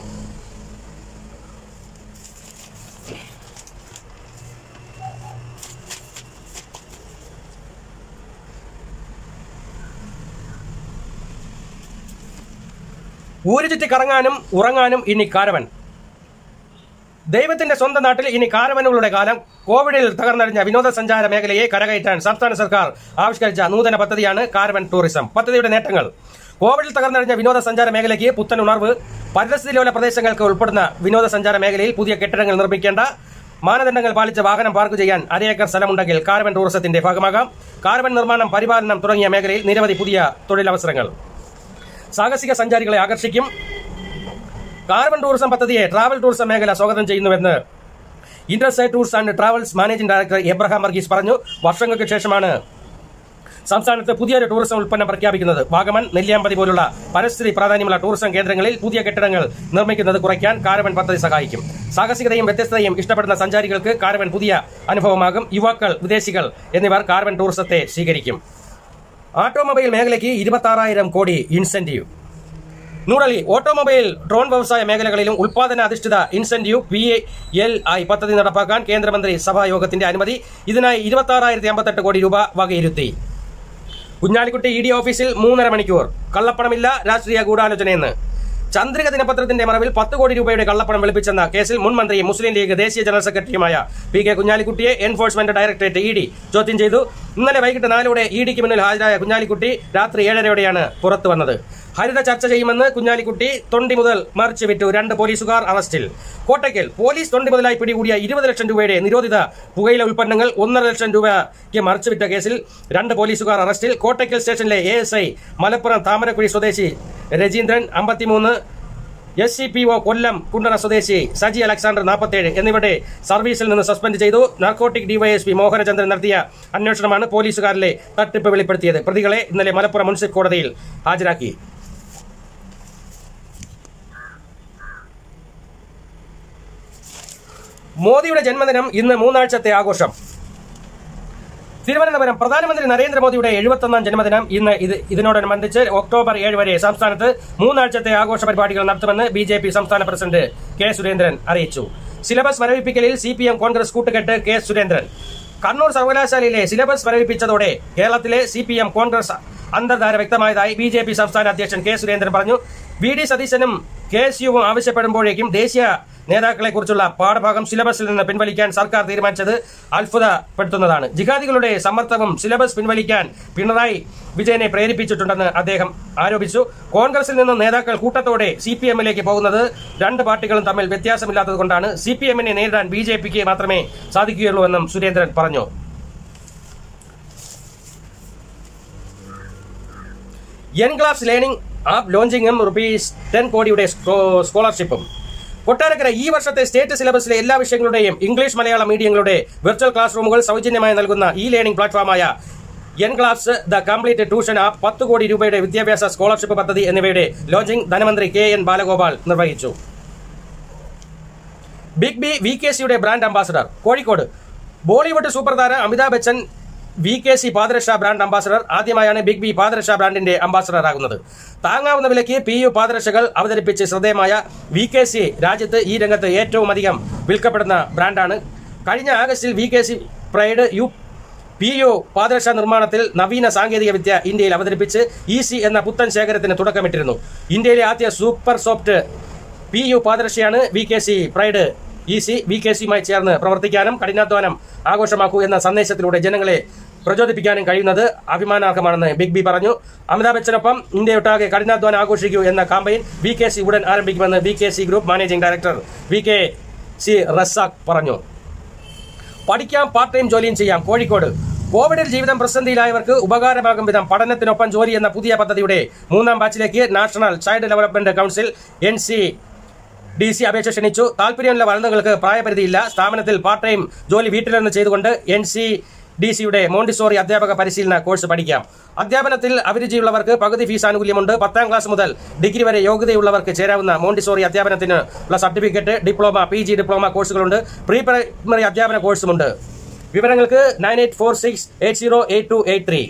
ഊരു ചുറ്റി കറങ്ങാനും ഉറങ്ങാനും ഇനി കാരവൻ ദൈവത്തിന്റെ സ്വന്തം നാട്ടിൽ ഇനി കാരവനുകളുടെ കാലം കോവിഡിൽ തകർന്നടിഞ്ഞ വിനോദസഞ്ചാര മേഖലയെ കരകയറ്റാൻ സംസ്ഥാന സർക്കാർ ആവിഷ്കരിച്ച നൂതന പദ്ധതിയാണ് കാരവൻ ടൂറിസം പദ്ധതിയുടെ നേട്ടങ്ങൾ കോവിഡിൽ തകർന്നടിഞ്ഞ വിനോദസഞ്ചാര മേഖലയ്ക്ക് പുത്തൻ ഉണർവ് പരിസ്ഥിതി ലോല പ്രദേശങ്ങൾക്ക് ഉൾപ്പെടുന്ന വിനോദസഞ്ചാര മേഖലയിൽ പുതിയ കെട്ടിടങ്ങൾ നിർമ്മിക്കേണ്ട മാനദണ്ഡങ്ങൾ പാലിച്ച് വാഹനം പാർക്ക് ചെയ്യാൻ അരയേക്കർ സ്ഥലമുണ്ടെങ്കിൽ കാരവൻ ടൂറിസത്തിന്റെ ഭാഗമാകാം കാരവൻ നിർമ്മാണം പരിപാലനം തുടങ്ങിയ മേഖലയിൽ നിരവധി പുതിയ തൊഴിലവസരങ്ങൾ സാഹസിക സഞ്ചാരികളെ ആകർഷിക്കും കാർബൺ ടൂറിസം പദ്ധതിയെ ട്രാവൽ ടൂറിസം മേഖല സ്വാഗതം ചെയ്യുന്നുവെന്ന് Intersight tours and travels managing director Abraham Varghese പറഞ്ഞു വർഷങ്ങൾക്ക് ശേഷമാണ് സംസ്ഥാനത്ത് പുതിയൊരു ടൂറിസം ഉൽപ്പന്നം പ്രഖ്യാപിക്കുന്നത് വാഗമൺ നെല്ലിയാമ്പതി പോലുള്ള പരിസ്ഥിതി പ്രാധാന്യമുള്ള ടൂറിസം കേന്ദ്രങ്ങളിൽ പുതിയ കെട്ടിടങ്ങൾ നിർമ്മിക്കുന്നത് കുറയ്ക്കാൻ കാരവൻ പദ്ധതി സഹായിക്കും സാഹസികതയും വ്യത്യസ്തതയും ഇഷ്ടപ്പെടുന്ന സഞ്ചാരികൾക്ക് കാരവൻ പുതിയ അനുഭവമാകും യുവാക്കൾ വിദേശികൾ എന്നിവർ കാരവൻ ടൂറിസത്തെ സ്വീകരിക്കും ഓട്ടോമൊബൈൽ മേഖലയ്ക്ക് ഇരുപത്തി കോടി ഇൻസെന്റീവ് ന്യൂഡൽഹി ഓട്ടോമൊബൈൽ ഡ്രോൺ വ്യവസായ മേഖലകളിലും ഉൽപാദന അധിഷ്ഠിത ഇൻസെന്റീവ് പി എൽ ഐ പദ്ധതി നടപ്പാക്കാൻ കേന്ദ്രമന്ത്രി സഭായോഗത്തിന്റെ അനുമതി ഇതിനായി ഇരുപത്തി ആറായിരത്തി അമ്പത്തെട്ട് കോടി രൂപ വകയിരുത്തി കുഞ്ഞാലിക്കുട്ടി ഇ ഡി ഓഫീസിൽ മൂന്നര മണിക്കൂർ കള്ളപ്പണമില്ല രാഷ്ട്രീയ ഗൂഢാലോചനയെന്ന് ചന്ദ്രിക ദിനപത്രത്തിന്റെ മറവിൽ പത്ത് കോടി രൂപയുടെ കള്ളപ്പണം വെളുപ്പിച്ചെന്ന കേസിൽ മുൻ മന്ത്രി മുസ്ലിം ലീഗ് ദേശീയ ജനറൽ സെക്രട്ടറിയുമായ പി കെ കുഞ്ഞാലിക്കുട്ടിയെ എൻഫോഴ്സ്മെന്റ് ഡയറക്ടറേറ്റ് ഇ ഡി ചോദ്യം ചെയ്തു ഇന്നലെ വൈകിട്ട് നാലോടെ ഇ ഡിക്ക് മുന്നിൽ ഹാജരായ കുഞ്ഞാലിക്കുട്ടി രാത്രി ഏഴരയോടെയാണ് പുറത്തു വന്നത് ഹരിത ചർച്ച ചെയ്യുമെന്ന് കുഞ്ഞാലിക്കുട്ടി തൊണ്ടി മുതൽ മറിച്ച് വിറ്റു രണ്ട് പോലീസുകാർ അറസ്റ്റിൽ കോട്ടയ്ക്കൽ പോലീസ് തൊണ്ടി മുതലായി പിടികൂടിയ ഇരുപത് ലക്ഷം രൂപയുടെ നിരോധിത പുകയില ഉൽപ്പന്നങ്ങൾ ഒന്നര ലക്ഷം രൂപയ്ക്ക് മറിച്ചുവിറ്റ കേസിൽ രണ്ട് പോലീസുകാർ അറസ്റ്റിൽ കോട്ടയ്ക്കൽ സ്റ്റേഷനിലെ A S I Malappuram Thamarakuzhi സ്വദേശി രജീന്ദ്രൻ അമ്പത്തിമൂന്ന് S C P O Kollam Kundara സ്വദേശി സജി അലക്സാണ്ടർ നാൽപ്പത്തേഴ് എന്നിവരുടെ സർവീസിൽ നിന്ന് സസ്പെൻഡ് ചെയ്തു നാർക്കോട്ടിക് ഡിവൈഎസ്പി മോഹനചന്ദ്രൻ നടത്തിയ അന്വേഷണമാണ് പോലീസുകാരിലെ തട്ടിപ്പ് വെളിപ്പെടുത്തിയത് പ്രതികളെ ഇന്നലെ മലപ്പുറം മുനിസിപ്പൽ കോടതിയിൽ ഹാജരാക്കി മോദിയുടെ ജന്മദിനം ഇന്ന് മൂന്നാഴ്ചത്തെ ആഘോഷം തിരുവനന്തപുരം പ്രധാനമന്ത്രി നരേന്ദ്രമോദിയുടെ എഴുപത്തൊന്നാം ജന്മദിനം ഇന്ന് ഇത് ഇതിനോടനുബന്ധിച്ച് ഒക്ടോബർ ഏഴ് വരെ സംസ്ഥാനത്ത് മൂന്നാഴ്ചത്തെ ആഘോഷ പരിപാടികൾ നടത്തുമെന്ന് ബി ജെ പി സംസ്ഥാന പ്രസിഡന്റ് കെ സുരേന്ദ്രൻ അറിയിച്ചു സിലബസ് മരവിപ്പിക്കലിൽ സി പി എം കോൺഗ്രസ് കൂട്ടുകെട്ട് കെ സുരേന്ദ്രൻ കണ്ണൂർ സർവകലാശാലയിലെ സിലബസ് മരവിപ്പിച്ചതോടെ കേരളത്തിലെ സി പി എം കോൺഗ്രസ് അന്തർധാര വ്യക്തമായതായി ബി ജെ പി സംസ്ഥാന അധ്യക്ഷൻ കെ സുരേന്ദ്രൻ പറഞ്ഞു വി ഡി സതീശനും കെ എസ് യുവും ആവശ്യപ്പെടുമ്പോഴേക്കും ദേശീയ നേതാക്കളെക്കുറിച്ചുള്ള പാഠഭാഗം സിലബസിൽ നിന്ന് പിൻവലിക്കാൻ സർക്കാർ തീരുമാനിച്ചത് അത്ഭുതപ്പെടുത്തുന്നതാണ് ജിഹാദികളുടെ സമ്മർദ്ദവും സിലബസ് പിൻവലിക്കാൻ പിണറായി വിജയനെ പ്രേരിപ്പിച്ചിട്ടുണ്ടെന്ന് അദ്ദേഹം ആരോപിച്ചു കോൺഗ്രസിൽ നിന്നും നേതാക്കൾ കൂട്ടത്തോടെ സി പി എമ്മിലേക്ക് പോകുന്നത് രണ്ട് പാർട്ടികളും തമ്മിൽ വ്യത്യാസമില്ലാത്തതുകൊണ്ടാണ് സി പി എമ്മിനെ നേരിടാൻ ബി ജെ പിക്ക് മാത്രമേ സാധിക്കുകയുള്ളൂ എന്നും സുരേന്ദ്രൻ പറഞ്ഞു യൻ ക്ലാസ് ലേണിംഗ് ആപ്പ് ലോഞ്ചിങ്ങും റുപ്പീസ് ടെൻ കോടിയുടെ സ്കോ- സ്കോളർഷിപ്പും കൊട്ടാരക്കര ഈ വർഷത്തെ സ്റ്റേറ്റ് സിലബസിലെ എല്ലാ വിഷയങ്ങളുടെയും ഇംഗ്ലീഷ് മലയാളം മീഡിയങ്ങളുടെ വെർച്വൽ ക്ലാസ് റൂമുകൾ സൗജന്യമായി നൽകുന്ന ഇ ലേണിംഗ് പ്ലാറ്റ്ഫോമായ N class the complete tuition app പത്ത് കോടി രൂപയുടെ വിദ്യാഭ്യാസ സ്കോളർഷിപ്പ് പദ്ധതി എന്നിവയുടെ ലോഞ്ചിംഗ് ധനമന്ത്രി കെ എൻ ബാലഗോപാൽ നിർവഹിച്ചു ബിഗ് ബി വി കെ സിയുടെ brand ambassador Kozhikode Bollywood super താരം Amitabh Bachchan V K C പാദരക്ഷ ബ്രാൻഡ് അംബാസഡർ ആദ്യമായാണ് ബിഗ് ബി പാദരക്ഷ ബ്രാൻഡിന്റെ അംബാസഡർ ആകുന്നത് താങ്ങാവുന്ന വിലയ്ക്ക് പി യു പാദരക്ഷകൾ അവതരിപ്പിച്ച് ശ്രദ്ധേയമായ വി കെ സി രാജ്യത്ത് ഈ രംഗത്ത് ഏറ്റവും അധികം വിൽക്കപ്പെടുന്ന ബ്രാൻഡാണ് കഴിഞ്ഞ ആഗസ്റ്റിൽ V K C pride U P U പാദരക്ഷ നിർമ്മാണത്തിൽ നവീന സാങ്കേതിക വിദ്യ ഇന്ത്യയിൽ അവതരിപ്പിച്ച് ഇ സി എന്ന പുത്തൻ ശേഖരത്തിന് തുടക്കമിട്ടിരുന്നു ഇന്ത്യയിലെ ആദ്യ സൂപ്പർ സോഫ്റ്റ് പി യു പാദരക്ഷയാണ് V K C pride E C V K സിയുമായി ചേർന്ന് പ്രവർത്തിക്കാനും കഠിനാധ്വാനം ആഘോഷമാക്കൂ എന്ന സന്ദേശത്തിലൂടെ ജനങ്ങളെ പ്രചോദിപ്പിക്കാനും കഴിയുന്നത് അഭിമാനാർഹമാണെന്ന് ബിഗ് ബി പറഞ്ഞു അമിതാഭ് ബച്ചനൊപ്പം ഇന്ത്യയൊട്ടാകെ കഠിനാധ്വാനം ആഘോഷിക്കൂ എന്ന കാമ്പയിൻ വി കെ സി ഉടൻ ആരംഭിക്കുമെന്ന് V K C group managing director V K C Razak പറഞ്ഞു പഠിക്കാം പാർട്ട് ടൈം ജോലിയും ചെയ്യാം കോഴിക്കോട് കോവിഡിൽ ജീവിതം പ്രതിസന്ധിയിലായവർക്ക് ഉപകാരമാകും വിധം പഠനത്തിനൊപ്പം ജോലി എന്ന പുതിയ പദ്ധതിയുടെ മൂന്നാം ബാച്ചിലേക്ക് national child development council N C D C അപേക്ഷ ക്ഷണിച്ചു താല്പര്യമുള്ള വനിതകൾക്ക് പ്രായപരിധിയില്ല സ്ഥാപനത്തിൽ പാർട്ട് ടൈം ജോലി വീട്ടിൽ നിന്ന് ചെയ്തുകൊണ്ട് എൻ സി ഡി സിയുടെ മോണ്ടിസോറി അധ്യാപക പരിശീലന കോഴ്സ് പഠിക്കാം അധ്യാപനത്തിൽ അഭിരുചിയുള്ളവർക്ക് പകുതി ഫീസ് ആനുകൂല്യമുണ്ട് പത്താം ക്ലാസ് മുതൽ ഡിഗ്രി വരെ യോഗ്യതയുള്ളവർക്ക് ചേരാവുന്ന മോണ്ടിസോറി അധ്യാപനത്തിന് ഉള്ള certificate diploma P G diploma കോഴ്സുകളുണ്ട് പ്രീ പ്രൈമറി അധ്യാപന കോഴ്സുമുണ്ട് വിവരങ്ങൾക്ക് nine eight four six eight zero eight two eight three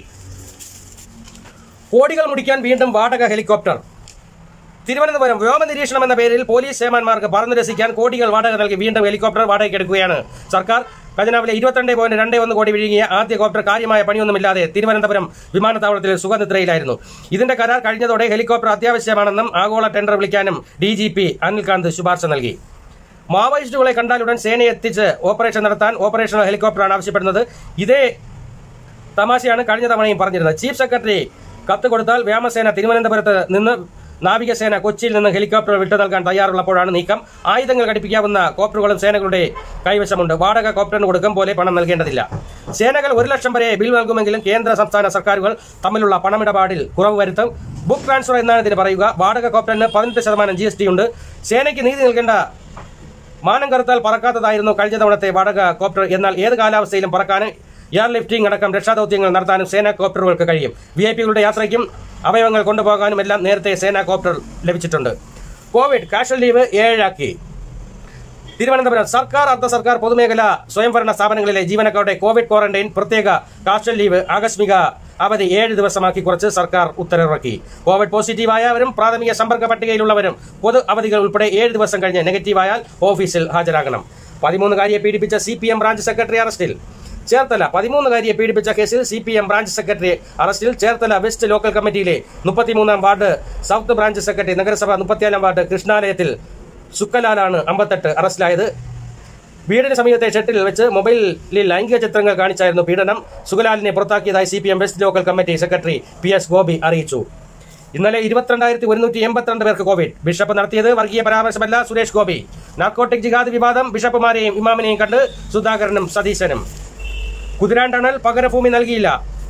കോടികൾ മുടിക്കാൻ വീണ്ടും വാടക ഹെലികോപ്റ്റർ തിരുവനന്തപുരം വ്യോമ നിരീക്ഷണം എന്ന പേരിൽ പോലീസ് സേമാന്മാർക്ക് പറന്നു രസിക്കാൻ കോടികൾ വാടക നൽകി വീണ്ടും ഹെലികോപ്റ്റർ വാടകയ്ക്കെടുക്കുകയാണ് സർക്കാർ ഖജനാവിലെ ഇരുപത്തിരണ്ട് പോയിന്റ് രണ്ട് ഒന്ന് കോടി വിഴുങ്ങിയ ആദ്യ കോപ്റ്റർ കാര്യമായ പണിയൊന്നുമില്ലാതെ തിരുവനന്തപുരം വിമാനത്താവളത്തിൽ സുഖനിദ്രയിലായിരുന്നു ഇതിന്റെ കരാർ കഴിഞ്ഞതോടെ ഹെലികോപ്റ്റർ അത്യാവശ്യമാണെന്നും ആഗോള ടെൻഡർ വിളിക്കാനും ഡി ജി പി അനിൽകാന്ത് ശുപാർശ നൽകി മാവോയിസ്റ്റുകളെ കണ്ടാലുടൻ സേനയെ എത്തിച്ച് ഓപ്പറേഷൻ നടത്താൻ ഓപ്പറേഷണൽ ഹെലികോപ്റ്ററാണ് ആവശ്യപ്പെടുന്നത് ഇതേ തമാശയാണ് കഴിഞ്ഞ തവണയും പറഞ്ഞിരുന്നത് ചീഫ് സെക്രട്ടറി കത്ത് കൊടുത്താൽ വ്യോമസേന തിരുവനന്തപുരത്ത് നിന്ന് നാവികസേന കൊച്ചിയിൽ നിന്ന് ഹെലികോപ്റ്റർ വിട്ടു നൽകാൻ തയ്യാറുള്ളപ്പോഴാണ് നീക്കം ആയുധങ്ങൾ ഘടിപ്പിക്കാവുന്ന കോപ്റ്ററുകളും സേനകളുടെ കൈവശമുണ്ട് വാടക കോപ്റ്ററിന് കൊടുക്കും പോലെ പണം നൽകേണ്ടതില്ല സേനകൾ ഒരു ലക്ഷം വരെ ബിൽ നൽകുമെങ്കിലും കേന്ദ്ര സംസ്ഥാന സർക്കാരുകൾ തമ്മിലുള്ള പണമിടപാടിൽ കുറവ് വരുത്തും ബുക്ക് ട്രാൻസ്ഫർ എന്നാണ് ഇതിന് പറയുക വാടക കോപ്റ്ററിന് പതിനെട്ട് ശതമാനം ജി എസ് ടി ഉണ്ട് സേനയ്ക്ക് നീതി നൽകേണ്ട മാനം കറുത്താൽ പറക്കാത്തതായിരുന്നു കഴിഞ്ഞ തവണത്തെ വാടക കോപ്റ്റർ എന്നാൽ ഏത് കാലാവസ്ഥയിലും പറക്കാൻ എയർ ലിഫ്റ്റിംഗ് അടക്കം രക്ഷാദൌത്യങ്ങൾ നടത്താനും സേനാ കോപ്റ്ററുകൾക്ക് കഴിയും വി ഐ പികളുടെ യാത്രയ്ക്കും അവയവങ്ങൾ കൊണ്ടുപോകാനും എല്ലാം നേരത്തെ സേനാ കോപ്റ്റർ ലഭിച്ചിട്ടുണ്ട് കോവിഡ് കാഷ്വൽ ലീവ് ഏഴാക്കി തിരുവനന്തപുരം സർക്കാർ അർദ്ധ സർക്കാർ പൊതുമേഖലാ സ്വയംഭരണ സ്ഥാപനങ്ങളിലെ ജീവനക്കാരുടെ കോവിഡ് ക്വാറന്റൈൻ പ്രത്യേക കാഷ്വൽ ലീവ് ആകസ്മിക അവധി ഏഴ് ദിവസമാക്കി കുറച്ച് സർക്കാർ ഉത്തരവിറക്കി കോവിഡ് പോസിറ്റീവായവരും പ്രാഥമിക സമ്പർക്ക പട്ടികയിലുള്ളവരും പൊതു അവധികൾ ഉൾപ്പെടെ ഏഴ് ദിവസം കഴിഞ്ഞ് നെഗറ്റീവായാൽ ഓഫീസിൽ ഹാജരാകണം പതിമൂന്നുകാരിയെ പീഡിപ്പിച്ച C P M branch secretary അറസ്റ്റിൽ ചേർത്തല പതിമൂന്നുകാരിയെ പീഡിപ്പിച്ച കേസിൽ C P M branch secretary അറസ്റ്റിൽ ചേർത്തല വെസ്റ്റ് ലോക്കൽ കമ്മിറ്റിയിലെ മുപ്പത്തിമൂന്നാം വാർഡ് സൗത്ത് ബ്രാഞ്ച് സെക്രട്ടറി നഗരസഭ മുപ്പത്തിനാലാം വാർഡ് കൃഷ്ണാലയത്തിൽ സുക്കലാലാണ് അമ്പത്തെട്ട് അറസ്റ്റിലായത് വീടിന് സമീപത്തെ ഷെട്ടിൽ വെച്ച് മൊബൈലിൽ ലൈംഗിക ചിത്രങ്ങൾ കാണിച്ചായിരുന്നു പീഡനം സുഗലാലിനെ പുറത്താക്കിയതായി C P M west local committee secretary P S Gopi അറിയിച്ചു ഇന്നലെ ഇരുപത്തിരണ്ടായിരത്തി ഒരുന്നൂറ്റി എൺപത്തിരണ്ട് പേർക്ക് കോവിഡ് ബിഷപ്പ് നടത്തിയത് വർഗീയ പരാമർശമല്ല സുരേഷ് ഗോപി നാർക്കോട്ടിക് ജിഹാദ് വിവാദം ബിഷപ്പുമാരെയും ഇമാമിനെയും കണ്ട് സുധാകരനും സതീശനും കുതിരാൻ ടണൽ പകരഭൂമി നൽകിയില്ല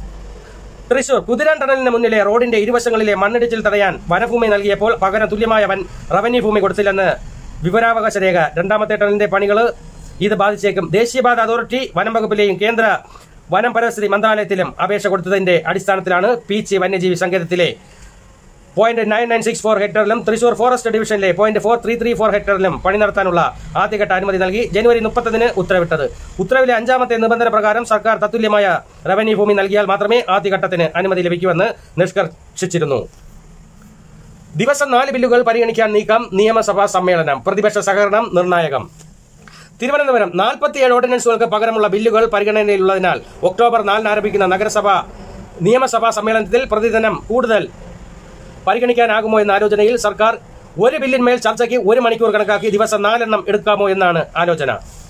തൃശൂർ കുതിരാൻ ടണലിന് മുന്നിലെ റോഡിന്റെ ഇരുവശങ്ങളിലെ മണ്ണിടിച്ചിൽ തടയാൻ വനഭൂമി നൽകിയപ്പോൾ പകരം തുല്യമായ വൻ റവന്യൂ ഭൂമി കൊടുത്തില്ലെന്ന് വിവരാവകാശ രേഖ രണ്ടാമത്തെ ടണലിന്റെ പണികൾ ഇത് ബാധിച്ചേക്കും ദേശീയപാത അതോറിറ്റി വനം വകുപ്പിലെയും കേന്ദ്ര വനം പരിസ്ഥിതി മന്ത്രാലയത്തിലും അപേക്ഷ കൊടുത്തതിന്റെ അടിസ്ഥാനത്തിലാണ് പീച്ചി വന്യജീവി സങ്കേതത്തിലെ point nine nine six four ഹെക്ടറിലും തൃശൂർ ഫോറസ്റ്റ് ഡിവിഷനിലെ point four three three four ഹെക്ടറിലും പണി നടത്താനുള്ള ആദ്യഘട്ട അനുമതി നൽകി ജനുവരി മുപ്പത്തതിന് ഉത്തരവിട്ടത് ഉത്തരവിലെ അഞ്ചാമത്തെ നിബന്ധന പ്രകാരം സർക്കാർ തത്തുല്യമായ റവന്യൂ ഭൂമി നൽകിയാൽ മാത്രമേ ആദ്യഘട്ടത്തിന് അനുമതി ലഭിക്കുമെന്ന് നിഷ്കർഷിച്ചിരുന്നു ദിവസം നാല് ബില്ലുകൾ പരിഗണിക്കാൻ നീക്കം നിയമസഭാ സമ്മേളനം പ്രതിപക്ഷ സഹകരണം നിർണായകം തിരുവനന്തപുരം നാൽപ്പത്തിയേഴ് ഓർഡിനൻസുകൾക്ക് പകരമുള്ള ബില്ലുകൾ പരിഗണനയിലുള്ളതിനാൽ ഒക്ടോബർ നാലിന് ആരംഭിക്കുന്ന നഗരസഭ നിയമസഭാ സമ്മേളനത്തിൽ പ്രതിദിനം കൂടുതൽ പരിഗണിക്കാനാകുമോ എന്ന ആലോചനയിൽ സർക്കാർ ഒരു ബില്ലിന്മേൽ ചർച്ചയ്ക്ക് ഒരു മണിക്കൂർ കണക്കാക്കി ദിവസം നാലെണ്ണം എടുക്കാമോ എന്നാണ് ആലോചന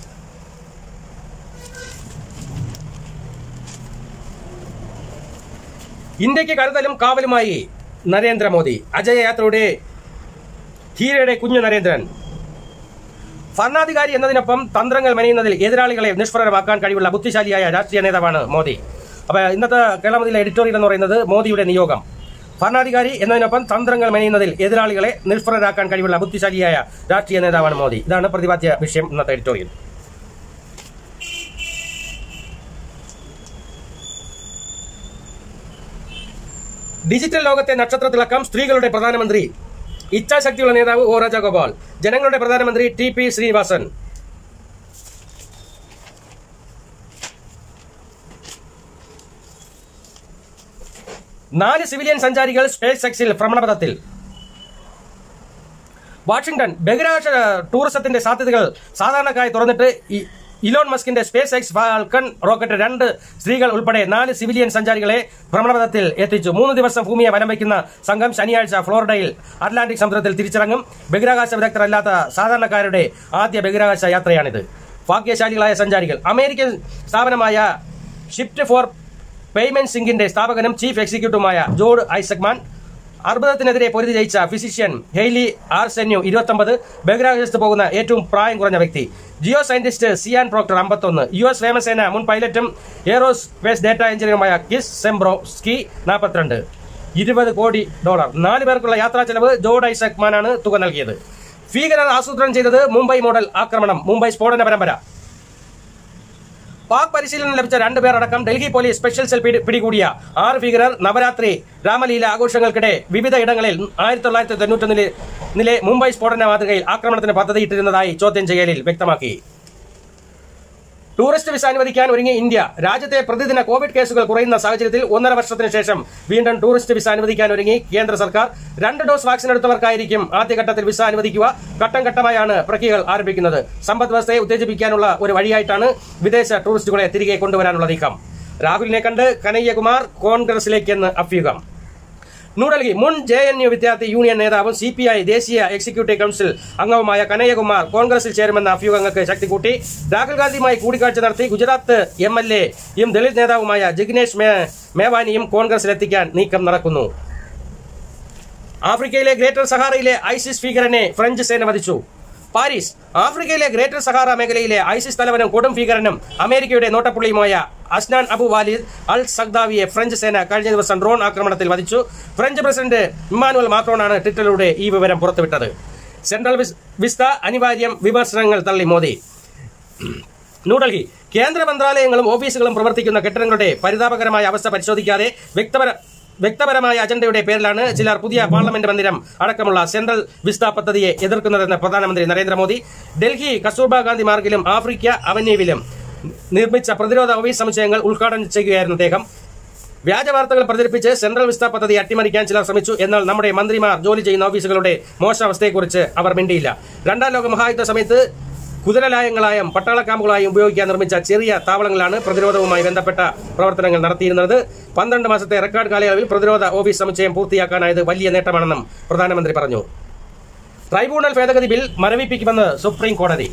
ഇന്ത്യക്ക് കരുതലും കാവലുമായി നരേന്ദ്രമോദി അജയയാത്രയുടെ ധീരയുടെ കുഞ്ഞു നരേന്ദ്രൻ ഭരണാധികാരി എന്നതിനൊപ്പം തന്ത്രങ്ങൾ മെനയുന്നതിൽ എതിരാളികളെ നിഷ്ഫലമാക്കാൻ കഴിവുള്ള ബുദ്ധിശാലിയായ രാഷ്ട്രീയ നേതാവാണ് മോദി അപ്പൊ ഇന്നത്തെ കേരളത്തിലെ എഡിറ്റോറിയൽ എന്ന് പറയുന്നത് മോദിയുടെ നിയോഗം ഭരണാധികാരി എന്നതിനൊപ്പം തന്ത്രങ്ങൾ മെനയുന്നതിൽ എതിരാളികളെ നിഷ്ഫലരാക്കാൻ കഴിവുള്ള ബുദ്ധിശാലിയായ രാഷ്ട്രീയ നേതാവാണ് മോദി ഇതാണ് പ്രതിപാദ്യ വിഷയം ഇന്നത്തെ എഡിറ്റോറിയൽ ഡിജിറ്റൽ ലോകത്തെ നക്ഷത്രത്തിളക്കം സ്ത്രീകളുടെ പ്രധാനമന്ത്രി ഇച്ഛാശക്തിയുള്ള നേതാവ് ഒ രാജഗോപാൽ ജനങ്ങളുടെ പ്രധാനമന്ത്രി ടി പി ശ്രീനിവാസൻ നാല് സിവിലിയൻ സഞ്ചാരികൾ സ്പേസ് എക്സിൽ ഭ്രമണപഥത്തിൽ വാഷിംഗ്ടൺ ബഹിരാകാശ ടൂറിസത്തിന്റെ സാധ്യതകൾ സാധാരണക്കായി തുറന്നിട്ട് ഇ- ഇലോൺ മസ്കിന്റെ സ്പേസ് എക്സ് ഫാൽക്കൺ റോക്കറ്റ് രണ്ട് സ്ത്രീകൾ ഉൾപ്പെടെ നാല് സിവിലിയൻ സഞ്ചാരികളെ ഭ്രമണപഥത്തിൽ എത്തിച്ചു മൂന്ന് ദിവസം ഭൂമിയെ വനം വയ്ക്കുന്ന സംഘം ശനിയാഴ്ച ഫ്ലോറിഡയിൽ അറ്റ്ലാന്റിക് സമുദ്രത്തിൽ തിരിച്ചിറങ്ങും ബഹിരാകാശ വിദഗ്ധരല്ലാത്ത സാധാരണക്കാരുടെ ആദ്യ ബഹിരാകാശ യാത്രയാണിത് ഭാഗ്യശാലികളായ സഞ്ചാരികൾ അമേരിക്കൻ സ്ഥാപനമായ ഷിഫ്റ്റ് ഫോർ പേയ്മെന്റ് സിംഗിന്റെ സ്ഥാപകനും ചീഫ് എക്സിക്യൂട്ടീവുമായ ജോർഡ് ഐസക്മാൻ അർബുദത്തിനെതിരെ പൊരുതി ജയിച്ച ഫിസിഷ്യൻ ഹെയ്ലി ആർസെന്യു ഇരുപത്തൊമ്പത് ബഹിരാകാശത്ത് പോകുന്ന ഏറ്റവും പ്രായം കുറഞ്ഞ വ്യക്തി ജിയോ സയന്റിസ്റ്റ് സിയാൻ പ്രോക്ടർ അമ്പത്തൊന്ന് യു എസ് വ്യോമസേന മുൻ പൈലറ്റും എയറോസ്പേസ് ഡേറ്റ എഞ്ചിനീയറുമായ കിസ് സെംബ്രോസ്കി നാൽപ്പത്തിരണ്ട് ഇരുപത് കോടി ഡോളർ നാല് പേർക്കുള്ള യാത്രാ ചെലവ് ജോർഡ് ഐസക്മാനാണ് തുക നൽകിയത് ഭീകരർ ആസൂത്രണം ചെയ്തത് മുംബൈ മോഡൽ ആക്രമണം മുംബൈ സ്ഫോടന പരമ്പര പാക് പരിശീലനം ലഭിച്ച രണ്ടുപേർ അടക്കം ഡൽഹി പോലീസ് സ്പെഷ്യൽ സെൽ പിടി- പിടികൂടിയ ആറ് ഭീകരർ നവരാത്രി രാമലീല ആഘോഷങ്ങൾക്കിടെ വിവിധ ഇടങ്ങളിൽ ആയിരത്തി തൊള്ളായിരത്തി തൊണ്ണൂറ്റൊന്നിലെ മുംബൈ സ്ഫോടന മാതൃകയിൽ ആക്രമണത്തിന് പദ്ധതിയിട്ടിരുന്നതായി ചോദ്യം ചെയ്യലിൽ വ്യക്തമാക്കി ടൂറിസ്റ്റ് വിസ അനുവദിക്കാൻ ഒരുങ്ങി ഇന്ത്യ രാജ്യത്തെ പ്രതിദിന കോവിഡ് കേസുകൾ കുറയുന്ന സാഹചര്യത്തിൽ ഒന്നര വർഷത്തിന് ശേഷം വീണ്ടും ടൂറിസ്റ്റ് വിസ അനുവദിക്കാൻ ഒരുങ്ങി കേന്ദ്ര സർക്കാർ രണ്ട് ഡോസ് വാക്സിൻ എടുത്തവർക്കായിരിക്കും ആദ്യഘട്ടത്തിൽ വിസ അനുവദിക്കുക ഘട്ടം ഘട്ടമായാണ് പ്രക്രിയകൾ ആരംഭിക്കുന്നത് സമ്പദ് വ്യവസ്ഥയെ ഉത്തേജിപ്പിക്കാനുള്ള ഒരു വഴിയായിട്ടാണ് വിദേശ ടൂറിസ്റ്റുകളെ തിരികെ കൊണ്ടുവരാനുള്ള നീക്കം രാഹുലിനെ കണ്ട് കനയ്യകുമാർ കോൺഗ്രസിലേക്കെന്ന് അഭ്യൂഹം ന്യൂഡൽഹി മുൻ ജെ എൻ യു വിദ്യാർത്ഥി യൂണിയൻ നേതാവും സി പി ഐ ദേശീയ എക്സിക്യൂട്ടീവ് കൌൺസിൽ അംഗവുമായ കനയ്യകുമാർ കോൺഗ്രസിൽ ചേരുമെന്ന അഭ്യൂഹങ്ങൾക്ക് ശക്തി കൂട്ടി രാഹുൽ ഗാന്ധിയുമായി കൂടിക്കാഴ്ച നടത്തി ഗുജറാത്ത് എം എൽ എയും ദളിത് നേതാവുമായ ജിഗ്നേഷ് മേ- മേവാനിയും കോൺഗ്രസിലെത്തിക്കാൻ നീക്കം നടക്കുന്നു ആഫ്രിക്കയിലെ ഗ്രേറ്റർ സഹാറയിലെ ഐസിസ് ഭീകരനെ ഫ്രഞ്ച് സേന വധിച്ചു പാരീസ് ആഫ്രിക്കയിലെ ഗ്രേറ്റർ സഹാറ മേഖലയിലെ ഐസിസ് തലവനും കൊടും ഭീകരനും അമേരിക്കയുടെ നോട്ടപ്പുള്ളിയുമായ അസ്നാൻ അബു വാലിദ് അൽ സഖ്ദാവിയെ ഫ്രഞ്ച് സേന കഴിഞ്ഞ ദിവസം ഡ്രോൺ ആക്രമണത്തിൽ വധിച്ചു ഫ്രഞ്ച് പ്രസിഡന്റ് ഇമ്മാനുവൽ മാക്രോണാണ് ട്വിറ്ററിലൂടെ ഈ വിവരം പുറത്തുവിട്ടത് സെൻട്രൽ വിസ്- വിസ്ത അനിവാര്യം വിമർശനങ്ങൾ തള്ളി മോദി ന്യൂഡൽഹി കേന്ദ്ര മന്ത്രാലയങ്ങളും ഓഫീസുകളും പ്രവർത്തിക്കുന്ന കെട്ടിടങ്ങളുടെ പരിതാപകരമായ അവസ്ഥ പരിശോധിക്കാതെ വ്യക്തപര വ്യക്തപരമായ അജണ്ടയുടെ പേരിലാണ് ചിലർ പുതിയ പാർലമെന്റ് മന്ദിരം അടക്കമുള്ള സെൻട്രൽ വിസ്ത പദ്ധതിയെ എതിർക്കുന്നതെന്ന് പ്രധാനമന്ത്രി നരേന്ദ്രമോദി ഡൽഹി കസ്തൂർബ ഗാന്ധി മാർഗിലും ആഫ്രിക്ക അവന്യൂവിലും നിർമ്മിച്ച പ്രതിരോധ ഓഫീസ് സമുച്ചയങ്ങൾ ഉദ്ഘാടനം ചെയ്യുകയായിരുന്നു അദ്ദേഹം വ്യാജ വാർത്തകൾ പ്രചരിപ്പിച്ച് സെൻട്രൽ വിസ്ത പദ്ധതി അട്ടിമറിക്കാൻ ചിലർ ശ്രമിച്ചു എന്നാൽ നമ്മുടെ മന്ത്രിമാർ ജോലി ചെയ്യുന്ന ഓഫീസുകളുടെ മോശാവസ്ഥയെക്കുറിച്ച് അവർ മിണ്ടിയില്ല രണ്ടാം ലോക മഹായുദ്ധ സമയത്ത് കുതിരലായങ്ങളായും പട്ടാള ക്യാമ്പുകളായും ഉപയോഗിക്കാൻ നിർമ്മിച്ച ചെറിയ താവളങ്ങളാണ് പ്രതിരോധവുമായി ബന്ധപ്പെട്ട പ്രവർത്തനങ്ങൾ നടത്തിയിരുന്നത് പന്ത്രണ്ട് മാസത്തെ റെക്കോർഡ് കാലയളവിൽ പ്രതിരോധ ഓഫീസ് സമുച്ചയം പൂർത്തിയാക്കാനായത് വലിയ നേട്ടമാണെന്നും പ്രധാനമന്ത്രി പറഞ്ഞു ട്രൈബ്യൂണൽ ഭേദഗതി ബിൽ മരവിപ്പിക്കുമെന്ന് സുപ്രീം കോടതി